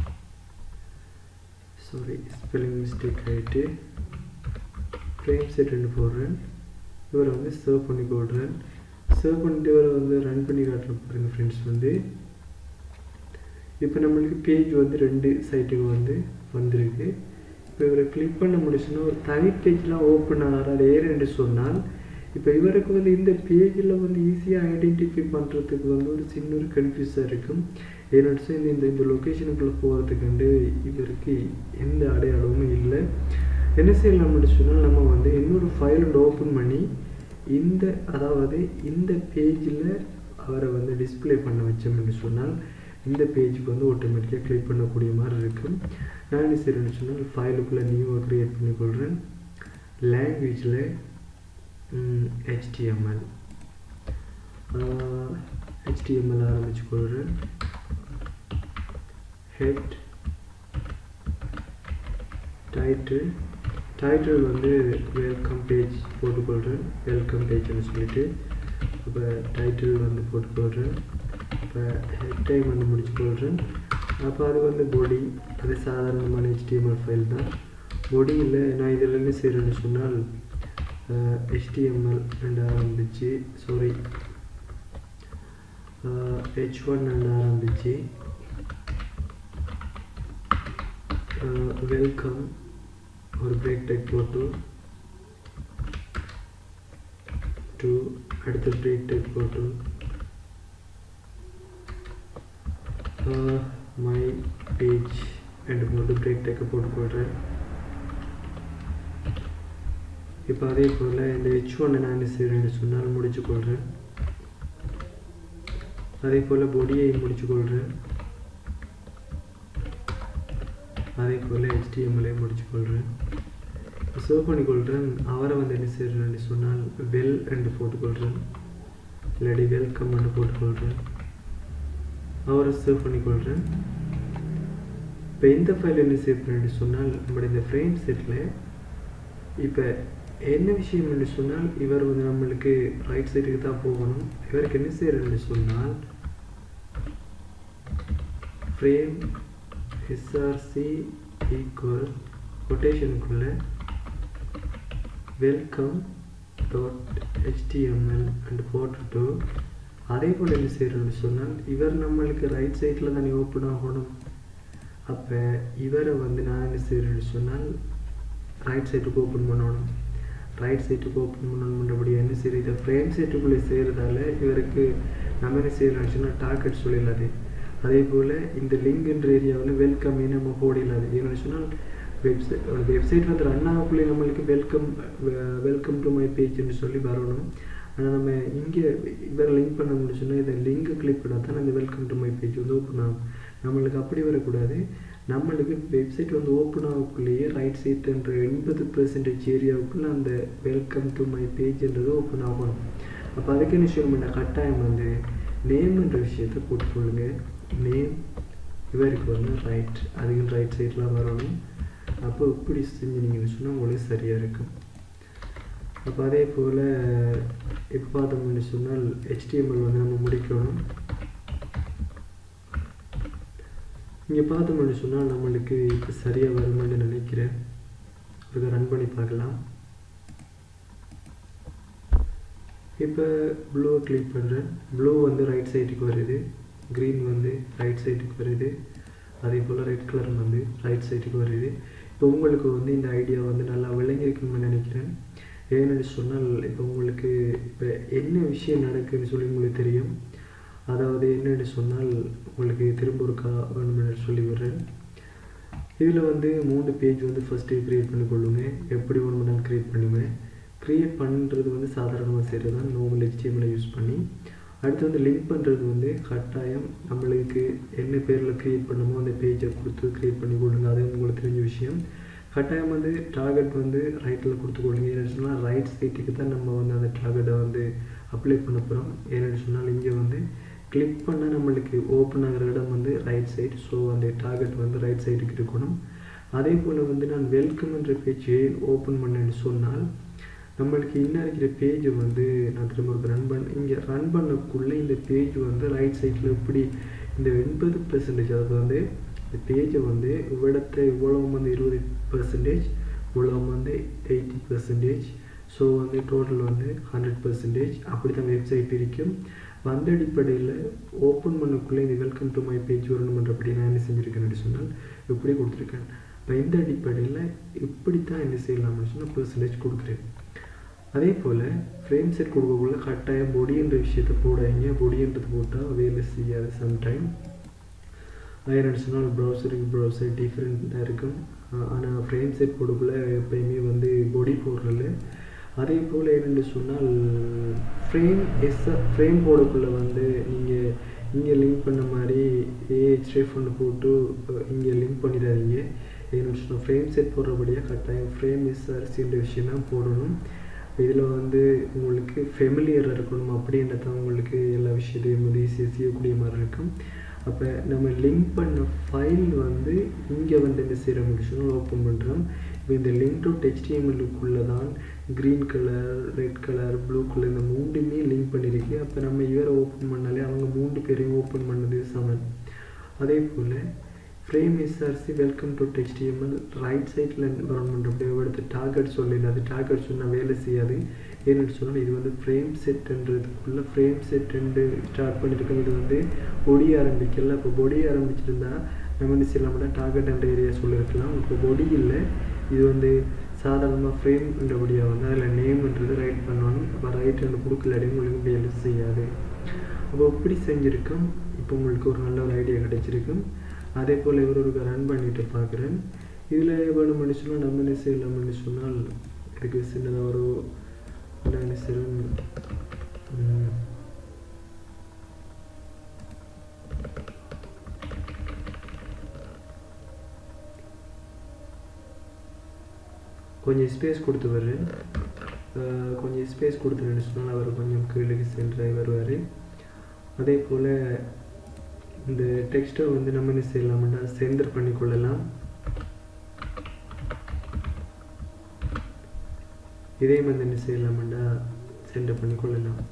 சாரி ஸ்பெல்லிங் மிஸ்டேக் ஆகிட்டு ஃப்ரேம் செட் என்று போடுறேன் இவரை வந்து சர்வ் பண்ணி கொள்கிறேன் சர்வ் பண்ணிட்டு இவரை வந்து ரன் பண்ணி காட்டுறேன் பாருங்கள் ஃப்ரெண்ட்ஸ் வந்து இப்போ நம்மளுக்கு பேஜ் வந்து ரெண்டு சைட்டுக்கு வந்து வந்திருக்கு இப்போ இவரை கிளிக் பண்ண முடிச்சுன்னா ஒரு தனி பேஜ்லாம் ஓப்பன் ஆகிறார் ஏன்னு சொன்னால் இப்போ இவருக்கு வந்து இந்த பேஜில் வந்து ஈஸியாக ஐடென்டிஃபை பண்ணுறதுக்கு வந்து ஒரு சின்ன ஒரு கன்ஃபியூஸாக இருக்கும் ஏன்னு இந்த இந்த இந்த லொக்கேஷனுக்குள்ளே போகிறதுக்கு வந்து இவருக்கு எந்த அடையாளமும் இல்லை என்ன செய்யலாம்னு சொன்னால் நம்ம வந்து இன்னொரு ஃபைல் ஓப்பன் பண்ணி இந்த அதாவது இந்த பேஜில் அவரை வந்து டிஸ்ப்ளே பண்ண வச்சோம்னு சொன்னால் இந்த பேஜுக்கு வந்து ஆட்டோமேட்டிக்காக கிளிக் பண்ணக்கூடிய மாதிரி இருக்கும் நான் என்ன செய்கிறேன்னு சொன்னால் ஃபைலுக்குள்ளே நியூவாக க்ரியேட் பண்ணிக்கொள்கிறேன் லாங்குவேஜில் ஹெச்டிஎம்எல் ஹெச்டிஎம்எல் ஆரம்பிச்சு கொள்கிறேன் ஹெட் டைட்டில் டைட்டில் வந்து வெல்கம் பேஜ் போட்டுக்கொள்கிறேன் வெல்கம் பேஜ்னு சொல்லிட்டு இப்போ டைட்டில் வந்து போட்டுக்கொள்கிறேன் இப்போ ஹெட் டைம் வந்து முடிச்சுக்கொள்கிறேன் அப்போ அது வந்து பொடி அது சாதாரணமான ஹெச்டிஎம்எல் ஃபைல் தான் பொடியில் நான் இதில் என்ன செய்கிறேன்னு சொன்னால் ஹெச்டிஎம்எல் ரெண்டு ஆரம்பிச்சு சாரி ஹெச் ஒன் ரெண்டு ஆரம்பிச்சு வெல்கம் ஒரு பிரேக் டெக் போட்டு டூ அடுத்த பிரேக் டெக் போட்டு மை பேஜ் ரெண்டு போட்டு பிரேக் டெக்கை போட்டு போடுறேன் இப்போ அதே போல் இந்த ஹெச் ஒன்னை நான் என்ன செய்கிறேன்னு சொன்னால் முடிச்சு கொள்கிறேன் அதே போல் பொடியை முடிச்சு கொள்கிறேன் அதே போல் ஹெச்டிஎம்எல்ஐ முடிச்சு கொள்கிறேன் சேவ் பண்ணிக்கொள்கிறேன் அவரை வந்து என்ன செய்கிறேன்னு சொன்னால் வெல் என்று போட்டுக்கொள்கிறேன் இல்லாடி வெல்கம் என்று போட்டுக்கொள்கிறேன் அவரை சேவ் பண்ணிக்கொள்கிறேன் இப்போ இந்த ஃபைல் என்ன சேவ் பண்ணி சொன்னால் நம்மளுடைய இந்த ஃப்ரேம் செட்டில் இப்போ என்ன விஷயம் என்று சொன்னால் இவர் வந்து நம்மளுக்கு ரைட் சைடுக்கு தான் போகணும் இவருக்கு என்ன செய்யறதுன்னு சொன்னால் ஃப்ரேம் எஸ்ஆர்சி ஈக்குவல் கொட்டேஷனுக்குள்ள வெல்கம் டாட் ஹெச்டிஎம்எல் அண்ட் போட்டுட்டு அதே போல் என்ன செய்யறோம்னு சொன்னால் இவர் நம்மளுக்கு ரைட் சைடில் தானே ஓப்பன் ஆகணும் அப்போ இவரை வந்து நான் என்ன செய்யறேன்னு சொன்னால் ரைட் சைட்டுக்கு ஓப்பன் பண்ணணும் ரைட் சைட்டுக்கு ஓப்பன் பண்ணணுன்றபடி என்ன செய்யுது இதை ஃப்ரேம் சைட்டுக்குள்ளே செய்கிறதால இவருக்கு நம்ம என்ன செய்யலாம்னு சொன்னால் டார்கெட் சொல்லிடலாது அதே போல் இந்த லிங்க்ன்ற ஏரியாவில் வெல்கம் நம்ம போடிடலாது ஏன்னு சொன்னால் வெப்சைட் வெப்சைட் வந்து ரன் ஆகக்குள்ளே நம்மளுக்கு வெல்கம் வெல்கம் டு மை பேஜ்னு சொல்லி வரணும் ஆனால் நம்ம இங்கே இவர் லிங்க் பண்ண முடிச்சுன்னா இதை லிங்க் கிளிக் பண்ணால் தான் இந்த வெல்கம் டு மை பேஜ் வந்து ஓப்பன் ஆகும் நம்மளுக்கு அப்படி வரக்கூடாது நம்மளுக்கு வெப்சைட் வந்து ஓப்பன் ஆகக்குள்ளேயே ரைட் சைட்ன்ற எண்பது பெர்சன்டேஜ் ஏரியாவுக்குள்ளே அந்த வெல்கம் டு மை பேஜ்ன்றது ஓப்பன் ஆகணும் அப்போ அதுக்கு என்ன விஷயம் பண்ண கட்டாயம் வந்து நேம்ன்ற விஷயத்த போட்டுக்கொள்ளுங்க நேம் இவருக்கு வந்து ரைட் அதுக்கு ரைட் சைட்லாம் வரணும் அப்போ இப்படி செஞ்சுனீங்கன்னு சொன்னால் உங்களுக்கு சரியாக இருக்கும் அப்போ அதே போல் இப்போ பார்த்தோம்னு சொன்னால் ஹெச்டிஎம்எல் வந்து நம்ம முடிக்கணும் இங்கே பார்த்தோம்னு சொன்னால் நம்மளுக்கு இப்போ சரியாக வருமானு நினைக்கிறேன் இதை ரன் பண்ணி பார்க்கலாம் இப்போ ப்ளூவை கிளிக் பண்ணுறேன் ப்ளூ வந்து ரைட் சைடுக்கு வருது க்ரீன் வந்து ரைட் சைடுக்கு வருது அதே போல் ரெட் கலர் வந்து ரைட் சைடுக்கு வருது இப்போ உங்களுக்கு வந்து இந்த ஐடியா வந்து நல்லா விளங்கியிருக்குன்னு நினைக்கிறேன் ஏன்னு சொன்னால் இப்போ உங்களுக்கு இப்போ என்ன விஷயம் நடக்குதுன்னு சொல்லி உங்களுக்கு தெரியும் அதாவது என்னென்னு சொன்னால் உங்களுக்கு திரும்ப ஒருக்கா வேணும்னு சொல்லி விடுறேன் இதில் வந்து மூணு பேஜ் வந்து ஃபஸ்ட்டு க்ரியேட் பண்ணி கொள்ளுங்க எப்படி வேணும்னாலும் க்ரியேட் பண்ணுவேன் க்ரியேட் பண்ணுறது வந்து சாதாரணமாக செய்கிறது தான் நார்மல் ஹெச்டிஎம்எல் யூஸ் பண்ணி அடுத்து வந்து லிங்க் பண்ணுறது வந்து கட்டாயம் நம்மளுக்கு என்ன பேரில் க்ரியேட் பண்ணமோ அந்த பேஜை கொடுத்து க்ரியேட் பண்ணி கொடுங்க அது உங்களுக்கு தெரிஞ்ச விஷயம் கட்டாயம் வந்து டார்கெட் வந்து ரைட்டில் கொடுத்து கொடுங்க ஏன்னு சொன்னால் ரைட் சைட்டுக்கு தான் நம்ம வந்து அந்த டார்கெட்டை வந்து அப்ளை பண்ண போகிறோம் ஏன்னு சொன்னால் இங்கே வந்து கிளிக் பண்ணால் நம்மளுக்கு ஓப்பன் ஆகிற இடம் வந்து ரைட் சைடு ஸோ அந்த டார்கெட் வந்து ரைட் சைடுக்கு இருக்கணும் அதே போல் வந்து நான் வெல்கம் என்ற பேஜ் ஓப்பன் பண்ணேன்னு சொன்னால் நம்மளுக்கு இன்னும் இருக்கிற பேஜ் வந்து நான் திரும்ப ஒரு ரன் பண்ண இங்கே ரன் பண்ணக்குள்ளே இந்த பேஜ் வந்து ரைட் சைடில் இப்படி இந்த எண்பது பெர்சன்டேஜ் அதாவது வந்து இந்த பேஜை வந்து இவ்விடத்தை இவ்வளவு வந்து இருபது பெர்சன்டேஜ் இவ்வளவு வந்து எயிட்டி பெர்சன்டேஜ் ஸோ வந்து டோட்டல் வந்து ஹண்ட்ரட் பெர்சன்டேஜ் அப்படி தான் வெப்சைட் இருக்கும் அந்த அடிப்படையில் ஓப்பன் பண்ணக்குள்ளே இந்த வெல்கம் டு மை பேஜ் வரணுமன்றபடி நான் என்ன செஞ்சுருக்கேன்னு சொன்னால் இப்படி கொடுத்துருக்கேன் இப்போ இந்த அடிப்படையில் இப்படி தான் என்ன செய்யலாம்னு சொன்னால் பெர்சன்டேஜ் கொடுக்குறேன் அதே போல் ஃப்ரேம் செட் கொடுக்கக்குள்ள கட்டாயம் பொடின்ற விஷயத்தை போடாதீங்க பொடின்றது போட்டால் வேலை செய்யாது சம்டைம் ஏன்னு சொன்னால் ப்ரௌசருக்கு ப்ரௌசர் டிஃப்ரெண்ட்டாக இருக்கும் ஆனால் ஃப்ரேம் செட் போடக்குள்ள எப்பயுமே வந்து பொடி போடுறதில்ல அதே போல் என்னென்னு சொன்னால் ஃப்ரேம் எஸ் ஃப்ரேம் போடக்குள்ள வந்து நீங்கள் இங்கே லிங்க் பண்ண மாதிரி ஏஹெச்எஃப் ஒன்று போட்டு இங்கே லிங்க் பண்ணிடாதீங்க ஏன்னு சொன்னால் ஃப்ரேம் செட் போடுறபடியாக கட்டாயம் ஃப்ரேம் எஸ்ஆர்சின்ற விஷயம் தான் போடணும் இதில் வந்து உங்களுக்கு ஃபெமிலியர் இருக்கணும் அப்படின்றத உங்களுக்கு எல்லா விஷயத்தையும் வந்து ஈஸியாக செய்யக்கூடிய மாதிரி இருக்கும் அப்போ நம்ம லிங்க் பண்ண ஃபைல் வந்து இங்கே வந்து என்ன செய்கிற முடிச்சுன்னா ஓப்பன் பண்ணுறோம் இப்போ இந்த லிங்க் டு ஹெச்டிஎம்எல்லுக்குள்ளே தான் green colour red colour blue colour இந்த மூணுமே லிங்க் பண்ணியிருக்கு அப்போ நம்ம இவரை ஓப்பன் பண்ணாலே அவங்க மூன்று பேரையும் ஓப்பன் பண்ணது சமன் அதே போல் frame SRC welcome to HTML right சைடில் ரன் பண்ணுறப்ப எடுத்து டார்கெட் சொல்லியிருந்தேன் அது டார்கெட் சொன்னால் வேலை செய்யாது ஏன்னு சொன்னால் இது வந்து ஃப்ரேம் செட்டுன்றதுக்குள்ளே ஃப்ரேம் செட்டுன்னு ஸ்டார்ட் பண்ணியிருக்கோம் இது வந்து பொடி ஆரம்பிக்கல இப்போ பொடி ஆரம்பிச்சிருந்தா நம்ம என்ன செய்யலாம்னா டார்கெட் என்ற ஏரியா சொல்லியிருக்கலாம் இப்போ பொடி இல்லை இது வந்து சாதாரணமாக ஃப்ரேம்ன்றபடியாக வந்து அதில் நேம்ன்றது ரைட் பண்ணணும் அப்போ ரைட் அண்ட் கொடுக்கலாடி உங்களுக்கு வேலை செய்யாது அப்போ இப்படி செஞ்சுருக்கோம் இப்போ உங்களுக்கு ஒரு நல்ல ஒரு ஐடியா கிடைச்சிருக்கும் அதே போல் இவர் ஒரு ரன் பண்ணிட்டு பார்க்குறேன் இதில் வேணும்னு சொன்னால் நம்ம என்ன செய்யலாம்னு சொன்னால் இதுக்கு சின்னதாக ஒரு என்ன என்ன செய்யணும் ம், கொஞ்சம் ஸ்பேஸ் கொடுத்து வர்றேன் அஹ் கொஞ்சம் ஸ்பேஸ் கொடுத்துருன்னு சொன்னால் அவர் கொஞ்சம் கீழுக்கு சென்று வருவார் அதே போல் இந்த டெக்ஸ்ட்டை வந்து நம்ம என்ன செய்யலாம்னா சென்டர் பண்ணிக்கொள்ளலாம் இதே வந்து என்ன செய்யலாம்னா சென்டர் பண்ணிக்கொள்ளலாம்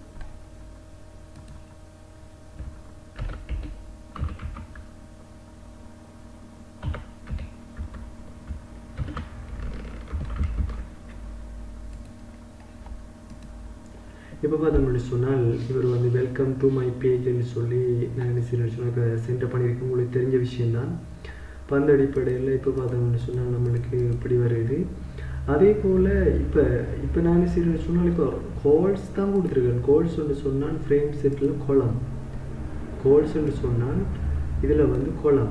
இப்போ பார்த்தோம்னு சொன்னால் இவர் வந்து வெல்கம் டு மை பேஜ்னு சொல்லி நான் என்ன செய்யணும்னு சொன்னால் சென்டர் பண்ணியிருக்கேன் உங்களுக்கு தெரிஞ்ச விஷயந்தான் இப்போ அந்த அடிப்படையில் இப்போ பார்த்தோம்னு சொன்னால் நம்மளுக்கு இப்படி வருது அதே போல் இப்போ இப்போ நான் என்ன செய்யணும்னு சொன்னால் இப்போ கோல்ஸ் தான் கொடுத்துருக்கேன் கோல்ஸ் ஒன்று சொன்னால் ஃப்ரேம் செட்டில் குளம் கோல்ஸ் ஒன்று சொன்னால் இதில் வந்து குளம்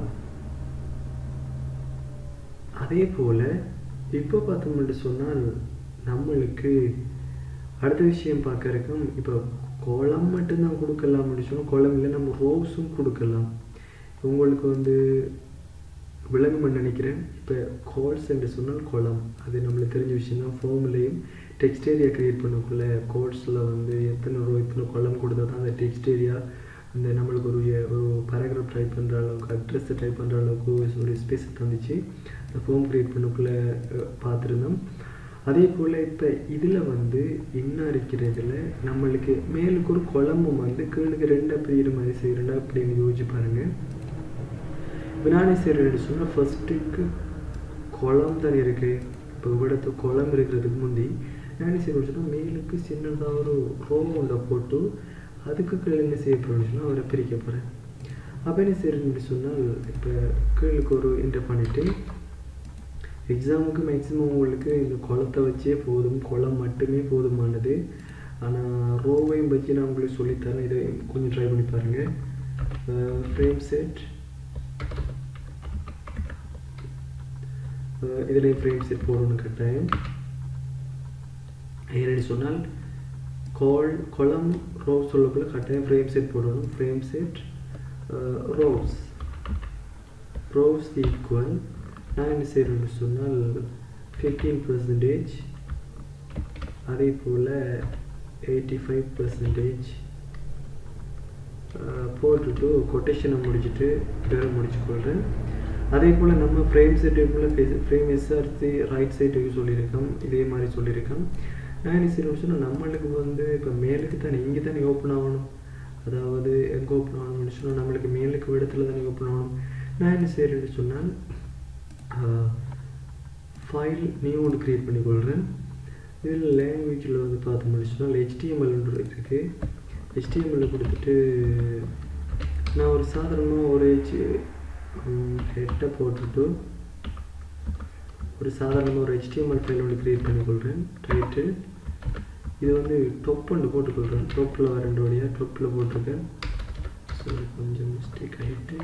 அதே போல் இப்போ பார்த்தோம்னு சொன்னால் நம்மளுக்கு அடுத்த விஷயம் பார்க்க இருக்கும் இப்போ கோலம் மட்டும்தான் கொடுக்கலாம் அப்படின்னு சொன்னால் கோலம் இல்லை நம்ம ரோஸும் கொடுக்கலாம் உங்களுக்கு வந்து விளங்குமென்னு நினைக்கிறேன் இப்போ கோல்ஸ் என்று சொன்னால் குளம் அது நம்மளுக்கு தெரிஞ்ச விஷயம் தான் ஃபோம்லேயும் டெக்ஸ்ட் ஏரியா க்ரியேட் பண்ணக்குள்ள கோட்ஸில் வந்து எத்தனை ரோ எத்தனை குளம் கொடுத்தா தான் அந்த டெக்ஸ்ட் ஏரியா அந்த நம்மளுக்கு ஒரு எ- ஒரு பேராகிராஃப் டைப் பண்ணுற அளவுக்கு அட்ரஸை டைப் பண்ணுற அளவுக்கு ஒரு ஸ்பேஸ் தந்துச்சு அந்த ஃபோம் க்ரியேட் பண்ணக்குள்ளே பார்த்துருந்தோம் அதே போல் இப்போ இதில் வந்து என்ன இருக்கிறதுல நம்மளுக்கு மேலுக்கு ஒரு குழம்பும் வந்து கீழுக்கு ரெண்டாக பிரியிற மாதிரி செய்கிறேன்டா அப்படின்னு யோசிச்சு பாருங்கள் இப்போ நானே செய்கிறேன் சொன்னால் ஃபஸ்ட்டுக்கு குளம் தானே இருக்குது இப்போ இவிடத்து குளம் இருக்கிறதுக்கு முந்தி நானே செய்கிறேன் சொன்னால் மேலுக்கு சின்னதாக ஒரு ரோ ஒன்றை போட்டு அதுக்கு கீழே என்ன செய்ய போகிறேன்னு சொன்னால் அவரை பிரிக்க போகிறேன் அப்போ என்ன செய்கிறேன்னு சொன்னால் இப்போ கீழுக்கு ஒரு என்டர் பண்ணிவிட்டு எக்ஸாமுக்கு மேக்ஸிமம் உங்களுக்கு இந்த குளத்தை வச்சே போதும் குளம் மட்டுமே போதுமானது ஆனால் ரோவையும் பற்றி நான் உங்களுக்கு சொல்லித்தரேன் இதை கொஞ்சம் ட்ரை பண்ணி பாருங்கள் ஃப்ரேம் செட் இதில் ஃப்ரேம் செட் போடணும் கட்டாயம் ஏன்னு சொன்னால் கோல் குளம் ரோஸ் சொல்லக்குள்ள கட்டாயம் ஃப்ரேம் செட் போடணும் frame set rows rows equal நான் என்ன செய்கிறேன்னு சொன்னால் ஃபிஃப்டீன் பர்சன்டேஜ் அதே போல் எயிட்டி ஃபைவ் பர்சன்டேஜ் போட்டுட்டு கொட்டேஷனை முடிச்சுட்டு வேறு முடிச்சுக்கொள்கிறேன் அதே போல் நம்ம ஃப்ரேம் செட்டுக்குள்ளே ஃப்ரேம் எஸ்ஆர்சி ரைட் சைடுக்கு சொல்லியிருக்கோம் இதே மாதிரி சொல்லியிருக்கோம் நான் என்ன செய்யணும்னு சொன்னால் நம்மளுக்கு வந்து இப்போ மேலுக்கு தானே இங்கே தானே ஓப்பன் ஆகணும் அதாவது எங்கே ஓப்பன் ஆகணும்னு சொன்னால் நம்மளுக்கு மேலுக்கு இடத்துல தானே ஓப்பன் ஆகணும் நான் என்ன செய்கிறேன்னு சொன்னால் ஃபைல் நியூ ஒன்று க்ரியேட் பண்ணிக்கொள்கிறேன் இதில் லாங்குவேஜில் வந்து பார்த்தோம்னு சொன்னால் ஹெச்டிஎம்எல் இருக்குது ஹெச்டிஎம்எல்ல கொடுத்துட்டு நான் ஒரு சாதாரணமாக ஒரு ஹெச் ஹெட்டை போட்டுட்டு ஒரு சாதாரணமாக ஒரு ஹெச்டிஎம்எல் ஃபைல் ஒன்று க்ரியேட் பண்ணிக்கொள்கிறேன் டைட்டில் இது வந்து டொப் ஒன்று போட்டுக்கொள்கிறேன் டொப்பில் வர ரெண்டு வழியாக டொப்பில் போட்டிருக்கேன் ஸோ கொஞ்சம் மிஸ்டேக் ஆகிட்டு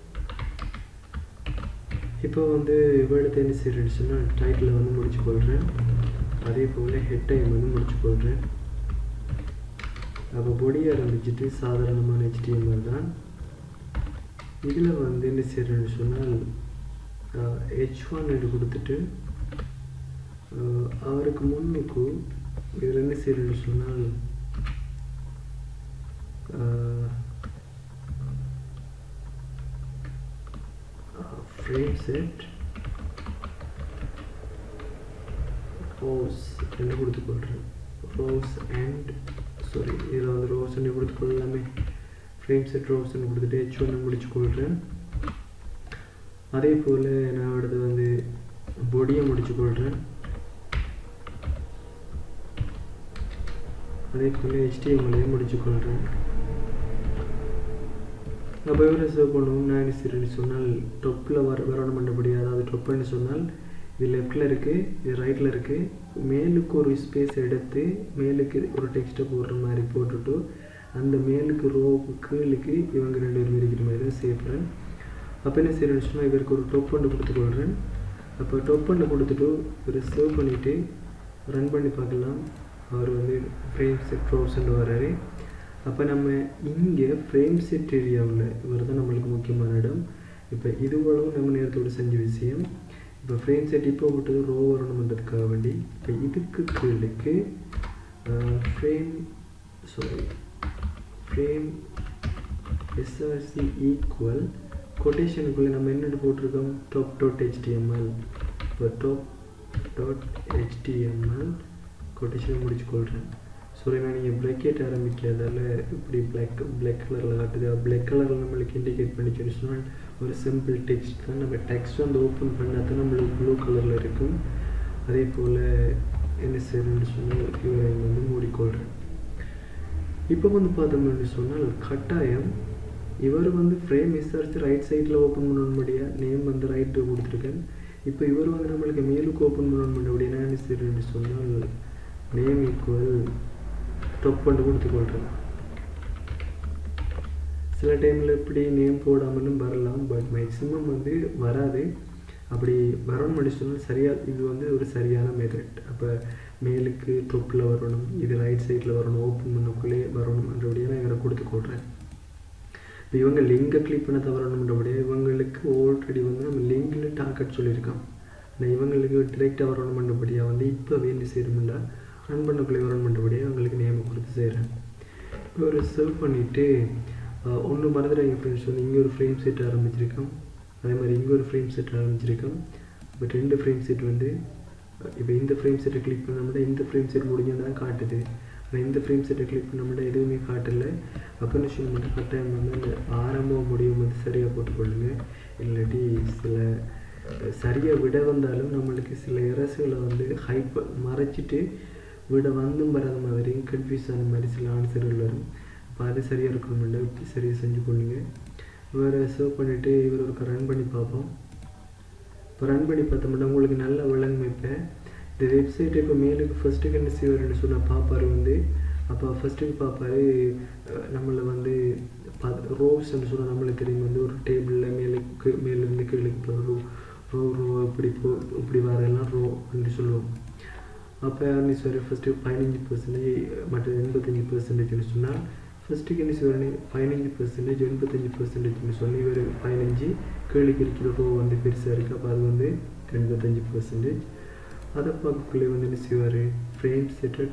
இப்போ வந்து வேர்டு என்ன செய்கிறேன்னு சொன்னால் டைட்டில் வந்து முடிச்சு கொள்கிறேன் அதே போல் ஹெட்டையும் வந்து முடிச்சு கொள்கிறேன் அப்போ பொடி ஆரம்பிச்சுட்டு சாதாரணமான HTML தான் இதில் வந்து என்ன செய்கிறேன்னு சொன்னால் ஹெச் ஒன் என்று கொடுத்துட்டு அஹ், அவருக்கு முன்னுக்கு இதில் என்ன செய்கிறேன்னு சொன்னால் ஃப்ரேம் செட் ரோஸ் என்று கொடுத்துக்கொள்கிறேன் ரோஸ் அண்ட் சாரி இதில் வந்து ரோஸ்ன்னு கொடுத்துக்கொள்ளலாமே ஃப்ரேம் செட் ரோஸ்ன்னு கொடுத்துட்டு ஹெச் ஒன்று முடிச்சுக்கொள்கிறேன் அதே போல் நான் அடுத்து வந்து பொடியை முடிச்சுக்கொள்கிறேன் அதே போல் ஹெச்டிஎம்எல்லையும் முடிச்சுக்கொள்கிறேன் அப்போ இவரை சேவ் பண்ணுவோம் நான் சரின்னு சொன்னால் டொப்பில் வர வரணும் பண்ணபடி அதாவது டொப்புன்னு சொன்னால் இது லெஃப்டில் இருக்குது இது ரைட்டில் இருக்குது மேலுக்கு ஒரு ஸ்பேஸ் எடுத்து மேலுக்கு ஒரு டெக்ஸ்ட்டை போடுற மாதிரி போட்டுட்டு அந்த மேலுக்கு ரோவுக்கு கீழுக்கு இவங்க ரெண்டு பேரும் இருக்கிற மாதிரி தான் சேர்ப்பேன் அப்போ என்ன செய்யணும்னு சொன்னால் இவருக்கு ஒரு டொப் ஒன்று கொடுத்துக்கொள்கிறேன் அப்போ டொப் ஒன்று கொடுத்துட்டு இவரை சேவ் பண்ணிவிட்டு ரன் பண்ணி பார்க்கலாம் அவர் வந்து ஃப்ரேம் செட் ரோஸ்ன்னு வர்றாரு அப்போ நம்ம இங்கே ஃப்ரேம் செட் ஏரியாவில் இவர் தான் நம்மளுக்கு முக்கியமான இடம் இப்போ இதுவளவும் நம்ம நேரத்தோடு செஞ்ச விஷயம் இப்போ ஃப்ரேம் செட் இப்போ விட்டது ரோ வரணுன்றதுக்காக வேண்டி இப்போ இதுக்கு கீழுக்கு frame sorry frame SRC equal கொட்டேஷனுக்குள்ளே நம்ம என்னென்னு போட்டிருக்கோம் டாப் டாட் ஹெச்டிஎம்எல் இப்போ டாப் டாட் ஹெச்டிஎம்எல் கொட்டேஷனை முடிச்சுக்கொள்கிறேன் சாரி நான் நீங்கள் ப்ளக்கேட் ஆரம்பிக்காதால இப்படி பிளாக் பிளாக் கலரில் காட்டுது பிளாக் கலரில் நம்மளுக்கு இண்டிகேட் பண்ணி சொல்லி சொன்னால் ஒரு சிம்பிள் டெக்ஸ்ட் தான் நம்ம டெக்ஸ்ட் வந்து ஓப்பன் பண்ணால் தான் நம்மளுக்கு ப்ளூ கலரில் இருக்கும் அதே போல் என்ன செய்யணும்னு சொன்னால் இவரை வந்து மூடிக்கொள்கிறேன் இப்போ வந்து பார்த்தோம்னு சொன்னால் கட்டாயம் இவர் வந்து ஃப்ரேம் விசாரித்து ரைட் சைடில் ஓப்பன் பண்ணணும்படியாக நேம் வந்து ரைட்டு கொடுத்துருக்கேன் இப்போ இவர் வந்து நம்மளுக்கு மேலுக்கு ஓப்பன் பண்ணணும்படியாக என்ன செய்யணும்னு சொன்னால் நேம் ஈக்குவல் டொப் பண்ணி கொடுத்துக்கொள்கிறேன் சில டைமில் இப்படி நேம் போடாமலும் வரலாம் பட் மேக்ஸிமம் வந்து வராது அப்படி வரணும் சொன்னால் சரியாக இது வந்து ஒரு சரியான மெத்தட் அப்போ மேலுக்கு தொப்பில் வரணும் இது ரைட் சைடில் வரணும் ஓப்பன் பண்ணக்குள்ளே வரணும் என்றபடியாக நான் இவரை கொடுத்துக்கொள்கிறேன் இப்போ இவங்க லிங்கை கிளிக் பண்ண தவறணுன்றபடியாக இவங்களுக்கு ஆல்ரெடி வந்து நம்ம லிங்கில் டார்கெட் சொல்லியிருக்கோம் ஆனால் இவங்களுக்கு டிரெக்டாக வரணும்ன்றபடியாக வந்து இப்போ வேண்டி செய்யணும்ல ரன் பண்ணக்குள்ளே வரணும் பண்ணுறபடியாக அவங்களுக்கு நேம் கொடுத்து செய்கிறேன் இப்போ ஒரு சர்வ் பண்ணிவிட்டு ஒன்று மறந்துடாங்க ஃப்ரெண்ட்ஸ் வந்து இங்கே ஒரு ஃப்ரேம் செட் ஆரம்பிச்சிருக்கோம் அதே மாதிரி இங்கே ஒரு ஃப்ரேம் செட் ஆரம்பிச்சிருக்கோம் பட் ரெண்டு ஃப்ரேம் செட் வந்து இப்போ இந்த ஃப்ரேம் செட்டை கிளிக் பண்ணோம்னா இந்த ஃப்ரேம் செட் முடிஞ்சதான் காட்டுது ஆனால் இந்த ஃப்ரேம் செட்டை கிளிக் பண்ணோம்னா எதுவுமே காட்டலை அப்போ என்ன செய்ய மட்டும் கட்டாயம் வந்து அந்த ஆரம்பம் முடியும் வந்து சரியாக போட்டுக்கொள்ளுங்க இல்லாட்டி சில சரியாக விட வந்தாலும் நம்மளுக்கு சில இரசுகளை வந்து ஹைப் மறைச்சிட்டு விட வந்தும் வராத மாதிரி கன்ஃபியூஸ் ஆன மாதிரி சில ஆன்சர்கள் வரும் அப்போ அது சரியாக இருக்கணும்ல இப்படி சரியாக செஞ்சு கொள்ளுங்க இவரை சர்வ் பண்ணிவிட்டு இவர் ஒரு ரன் பண்ணி பார்ப்போம் இப்போ ரன் பண்ணி பார்த்தோம்னா உங்களுக்கு நல்ல விளங்கமைப்பேன் இந்த வெப்சைட் இப்போ மேலுக்கு ஃபஸ்ட்டுக்கு என்ன செய்வார்னு சொன்னால் பார்ப்பார் வந்து அப்போ ஃபஸ்ட்டுக்கு பார்ப்பாரு நம்மளை வந்து பார்த்து ரோஸ்ன்னு சொன்னால் நம்மளுக்கு தெரியும் வந்து ஒரு டேபிளில் மேலுக்கு மேலேருந்து கீழுக்கு ரோ ரோ ரோ இப்படி போ இப்படி வரலாம் ரோ அப்படின்னு சொல்லுவோம் அப்போ என்ன சார் ஃபஸ்ட்டு பதினஞ்சு பர்சன்டேஜ் மற்ற எண்பத்தஞ்சு பர்சன்டேஜ்னு சொன்னால் ஃபஸ்ட்டுக்கு என்ன செய்வார் பதினஞ்சு பர்சன்டேஜ் எண்பத்தஞ்சு பர்சன்டேஜ்னு சொல்லி இவர் பதினஞ்சு கேளுக்கு இருக்கிற ரோ வந்து பெருசாக இருக்குது அப்போ அது வந்து எண்பத்தஞ்சு பர்சன்டேஜ் அதை பார்க்கக்குள்ளே வந்து என்ன செய்வார் ஃப்ரேம் செட்டட்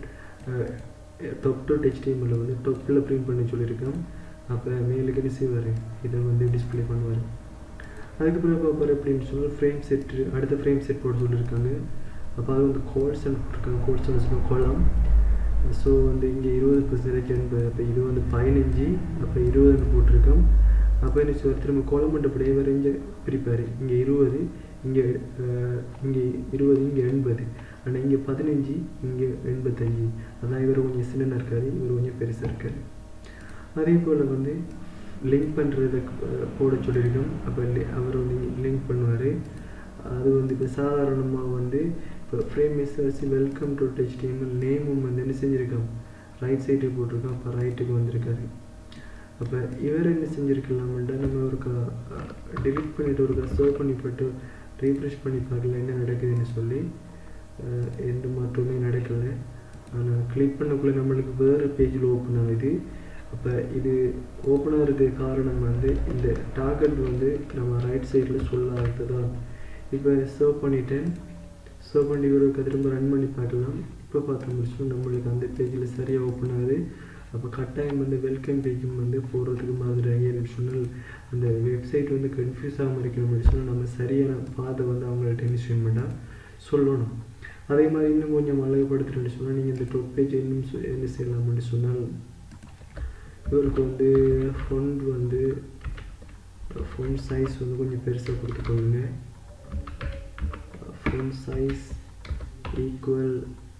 டொப் டாட் ஹெச்டிஎம்எல்ல வந்து டொப்பில் ப்ரிண்ட் பண்ண சொல்லியிருக்கேன் அப்போ மேலுக்கு என்ன செய்வார் இதை வந்து டிஸ்பிளே பண்ணுவார் அதுக்கு பிறகு பார்ப்பார் அப்படின்னு சொன்னால் ஃப்ரேம் செட்டு அடுத்த ஃப்ரேம் செட் போட சொல்லியிருக்காங்க அப்போ அது வந்து கோல்ஸ்ன்னு போட்டிருக்காங்க கோல்ஸ்ன்னு சொல்லுவோம் கோலம் ஸோ வந்து இங்கே இருபது பர்சன்டேஜ் என்பது அப்போ இது வந்து பதினஞ்சு அப்போ இருபதுன்னு போட்டிருக்கோம் அப்போ என்ன சொல்லுவார் திரும்ப கோலம் பண்ணுறப்படியே இவர் இங்கே பிரிப்பார் இங்கே இருபது இங்கே இங்கே இருபது இங்கே எண்பது ஆனால் இங்கே பதினஞ்சு இங்கே எண்பத்தஞ்சு அதான் இவர் கொஞ்சம் சின்னதாக இருக்கார் இவர் கொஞ்சம் பெருசாக இருக்கார் அதே போல் வந்து லிங்க் பண்ணுறத போட சொல்லியிருக்கோம் அப்போ அவர் வந்து லிங்க் பண்ணுவார் அது வந்து இப்போ சாதாரணமாக வந்து இப்போ frame SRC welcome to HTML நேமும் வந்து என்ன செஞ்சுருக்கோம் ரைட் சைடுக்கு போட்டிருக்கோம் அப்போ ரைட்டுக்கு வந்திருக்காரு அப்போ இவர் என்ன செஞ்சுருக்கலாம்டா நம்ம ஒரு டிலீட் பண்ணிவிட்டு ஒரு சர்வ் பண்ணி போட்டு ரீஃப்ரெஷ் பண்ணி பார்க்கல என்ன நடக்குதுன்னு சொல்லி எந்த மாற்றமே நடக்கலை ஆனால் கிளிக் பண்ணக்குள்ளே நம்மளுக்கு வேறு பேஜில் ஓப்பன் ஆகுது அப்போ இது ஓப்பன் ஆகிறதுக்கு காரணம் வந்து இந்த டார்கெட் வந்து நம்ம ரைட் சைடில் சொல்லாதது தான் இப்போ சர்வ் பண்ணிட்டேன் சர்வ் பண்ணி ஒரு திரும்ப ரன் பண்ணி பார்க்கலாம் இப்போ பார்த்து முடிச்சோம் நம்மளுக்கு அந்த பேஜில் சரியாக ஓப்பன் ஆகுது அப்போ கட்டாயம் வந்து வெல்கம் பேஜும் வந்து போகிறதுக்கு மறந்துடுறாங்க ஏன்னு சொன்னால் அந்த வெப்சைட் வந்து கன்ஃபியூஸ் ஆகாமல் இருக்கணும் அப்படின்னு சொன்னால் நம்ம சரியான பாதை வந்து அவங்கள்ட்ட இன்ஸ்ட்ருமெண்ட்டாக சொல்லணும் அதே மாதிரி இன்னும் கொஞ்சம் அழகுபடுத்துறேன்னு சொன்னால் நீங்கள் இந்த டொப் பேஜ் இன்னும் சொ- என்ன செய்யலாம்னு சொன்னால் இவருக்கு வந்து ஃபண்ட் வந்து ஃபோன் சைஸ் வந்து கொஞ்சம் பெருசாக கொடுத்துக்கோங்க phone size equal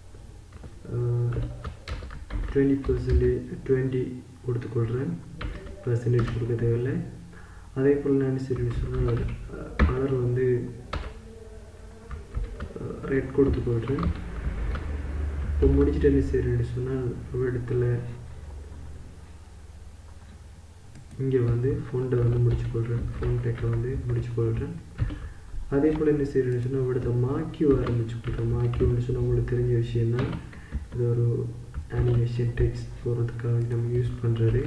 twenty percentage twenty கொடுத்துக்கொள்கிறேன் பர்சன்டேஜ் கொடுக்க தேவையில்லை அதே போல் நான் சரி சொன்னால் கலர் வந்து ரெட் கொடுத்துக்கொள்கிறேன் இப்போ முடிச்சுட்டு என்ன செய்யறேன்னு சொன்னால் ஒரு இடத்துல இங்கே வந்து ஃபோன்ட்டை வந்து முடிச்சு கொள்கிறேன் ஃபோன் டெக்கை வந்து முடிச்சு கொள்கிறேன் அதே போல் என்ன செய்யறேன்னு சொன்னால் இவிடத்தை மாக்கியூ ஆரம்பிச்சு கொள்கிறேன் மாக்கியூன்னு சொன்னால் உங்களுக்கு தெரிஞ்ச விஷயம்தான் இது ஒரு அனிமேஷன் டெக்ஸ்ட் போடுறதுக்காக நம்ம யூஸ் பண்ணுறது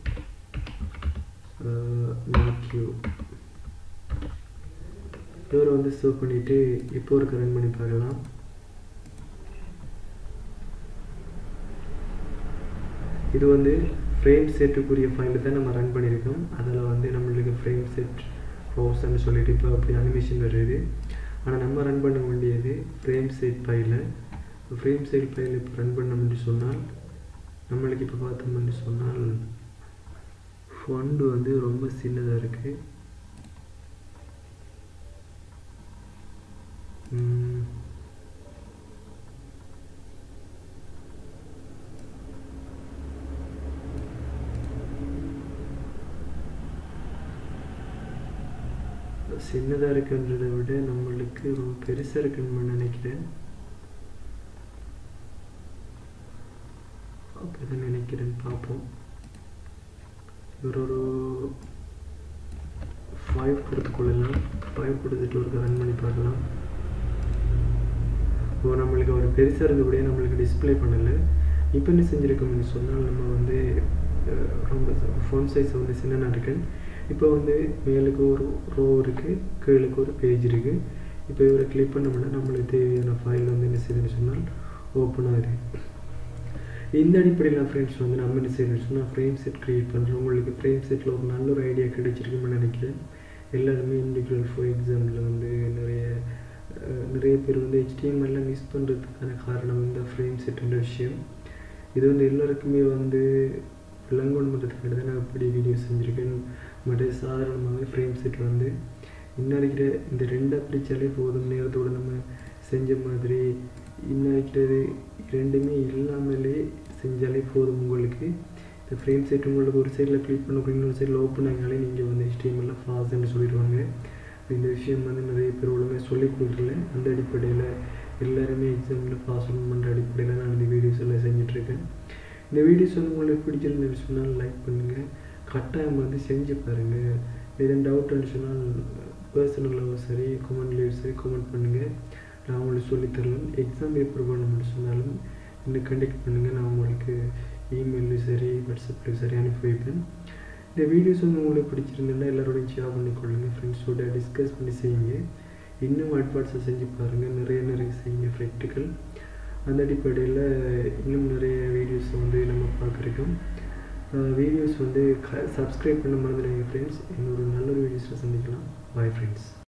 மாக்கியூ இவரை வந்து சேவ் பண்ணிவிட்டு இப்போ ஒரு ரன் பண்ணி பார்க்கலாம் இது வந்து ஃப்ரேம் செட்டுக்குரிய ஃபைலில் தான் நம்ம ரன் பண்ணியிருக்கோம் அதில் வந்து நம்மளுக்கு ஃப்ரேம் செட் ரோஸ்ன்னு சொல்லிட்டு இப்போ அப்படி அனிமேஷன் வருது ஆனால் நம்ம ரன் பண்ண வேண்டியது ஃப்ரேம் செட் ஃபைலில் ஃப்ரேம் செட் ஃபைல் இப்போ ரன் பண்ணோம்னு சொன்னால் நம்மளுக்கு இப்போ பார்த்தோம்னு சொன்னால் ஃபண்டு வந்து ரொம்ப சின்னதாக இருக்குது சின்னதாக இருக்குன்றதை விட நம்மளுக்கு ரொம்ப பெருசாக இருக்குன்னு நான் நினைக்கிறேன் அப்படிதான் நினைக்கிறேன் பார்ப்போம் இவர் ஒரு ஃபைவ் கொடுத்துக்கொள்ளலாம் ஃபைவ் கொடுத்துட்டு ஒரு ரன் பண்ணி பார்க்கலாம் இப்போ நம்மளுக்கு ஒரு பெருசாக இருந்தபடியே நம்மளுக்கு டிஸ்ப்ளே பண்ணலை இப்போ என்ன செஞ்சுருக்கோம்னு சொன்னால் நம்ம வந்து அஹ், ரொம்ப ஃபோன் சைஸ் வந்து சின்னதாக இருக்கு இப்போ வந்து மேலுக்கு ஒரு ரோ இருக்குது கீழுக்கு ஒரு பேஜ் இருக்குது இப்போ இவரை கிளிக் பண்ணோம்னா நம்மளுக்கு தேவையான ஃபைல் வந்து என்ன செய்யுதுன்னு சொன்னால் ஓப்பன் ஆகுது இந்த அடிப்படையில் ஃப்ரெண்ட்ஸ் வந்து நம்ம என்ன செய்யணும்னு சொன்னால் ஃப்ரேம் செட் க்ரியேட் பண்ணுறோம் உங்களுக்கு ஃப்ரேம் செட்டில் ஒரு நல்ல ஒரு ஐடியா கிடைச்சிருக்குன்னு நினைக்கிறேன் எல்லாருமே இண்டிவிஜுவல் ஃபோர் எக்ஸாமில் வந்து நிறைய அஹ், நிறைய பேர் வந்து HTML மிஸ் பண்ணுறதுக்கான காரணம் இந்த ஃப்ரேம் செட்டுன்ற விஷயம் இது வந்து எல்லாருக்குமே வந்து விளங்கணும் பண்ணுறதுக்காக தான் நான் இப்படி வீடியோ செஞ்சுருக்கேன் பட் சாதாரணமாகவே ஃப்ரேம் செட் வந்து இன்னும் இருக்கிற இந்த ரெண்டை பிடிச்சாலே போதும் நேரத்தோட நம்ம செஞ்ச மாதிரி இன்னும் இருக்கிறது ரெண்டுமே இல்லாமலே செஞ்சாலே போதும் உங்களுக்கு இந்த ஃப்ரேம் செட் உங்களுக்கு ஒரு சைடில் கிளிக் பண்ண இன்னொரு சைடில் ஓப்பன் ஆகினாலே நீங்கள் வந்து HTML ஃபாஸ்ட்னு சொல்லிடுவாங்க இந்த விஷயம் வந்து நிறைய பேர் ஒழுங்காக சொல்லிக் கொடுக்கல அந்த அடிப்படையில் எல்லாருமே எக்ஸாமில் பாஸ் பண்ணுற அடிப்படையில் நான் இந்த வீடியோஸ் எல்லாம் செஞ்சிட்ருக்கேன் இந்த வீடியோஸ் வந்து உங்களுக்கு பிடிச்சிருந்தேன்னு சொன்னால் லைக் பண்ணுங்கள் கட்டாயம் வந்து செஞ்சு பாருங்கள் எதுவும் டவுட்னு சொன்னால் பர்சனலாகவும் சரி கமெண்ட்லேயும் சரி கமெண்ட் பண்ணுங்கள் நான் உங்களுக்கு சொல்லித்தரலாம் எக்ஸாம் பேப்பர் பண்ணணும்னு சொன்னாலும் என்னை கண்டெக்ட் பண்ணுங்கள் நான் உங்களுக்கு இமெயிலும் சரி வாட்ஸ்அப்லேயும் சரி அனுப்பி வைப்பேன் இந்த வீடியோஸ் வந்து உங்களுக்கு பிடிச்சிருந்தா எல்லாரோடையும் ஷேர் பண்ணிக்கொள்ளுங்க ஃப்ரெண்ட்ஸோட டிஸ்கஸ் பண்ணி செய்யுங்க இன்னும் அட்வான்ஸாக செஞ்சு பாருங்கள் நிறைய நிறைய செய்யுங்க ப்ராக்டிக்கல் அந்த அடிப்படையில் இன்னும் நிறைய வீடியோஸ் வந்து நம்ம பார்க்குறோம் வீடியோஸ் வந்து க சப்ஸ்கிரைப் பண்ண மறந்துடுங்க ஃப்ரெண்ட்ஸ் இன்னொரு நல்ல வீடியோஸில் சந்திக்கலாம் பாய் ஃப்ரெண்ட்ஸ்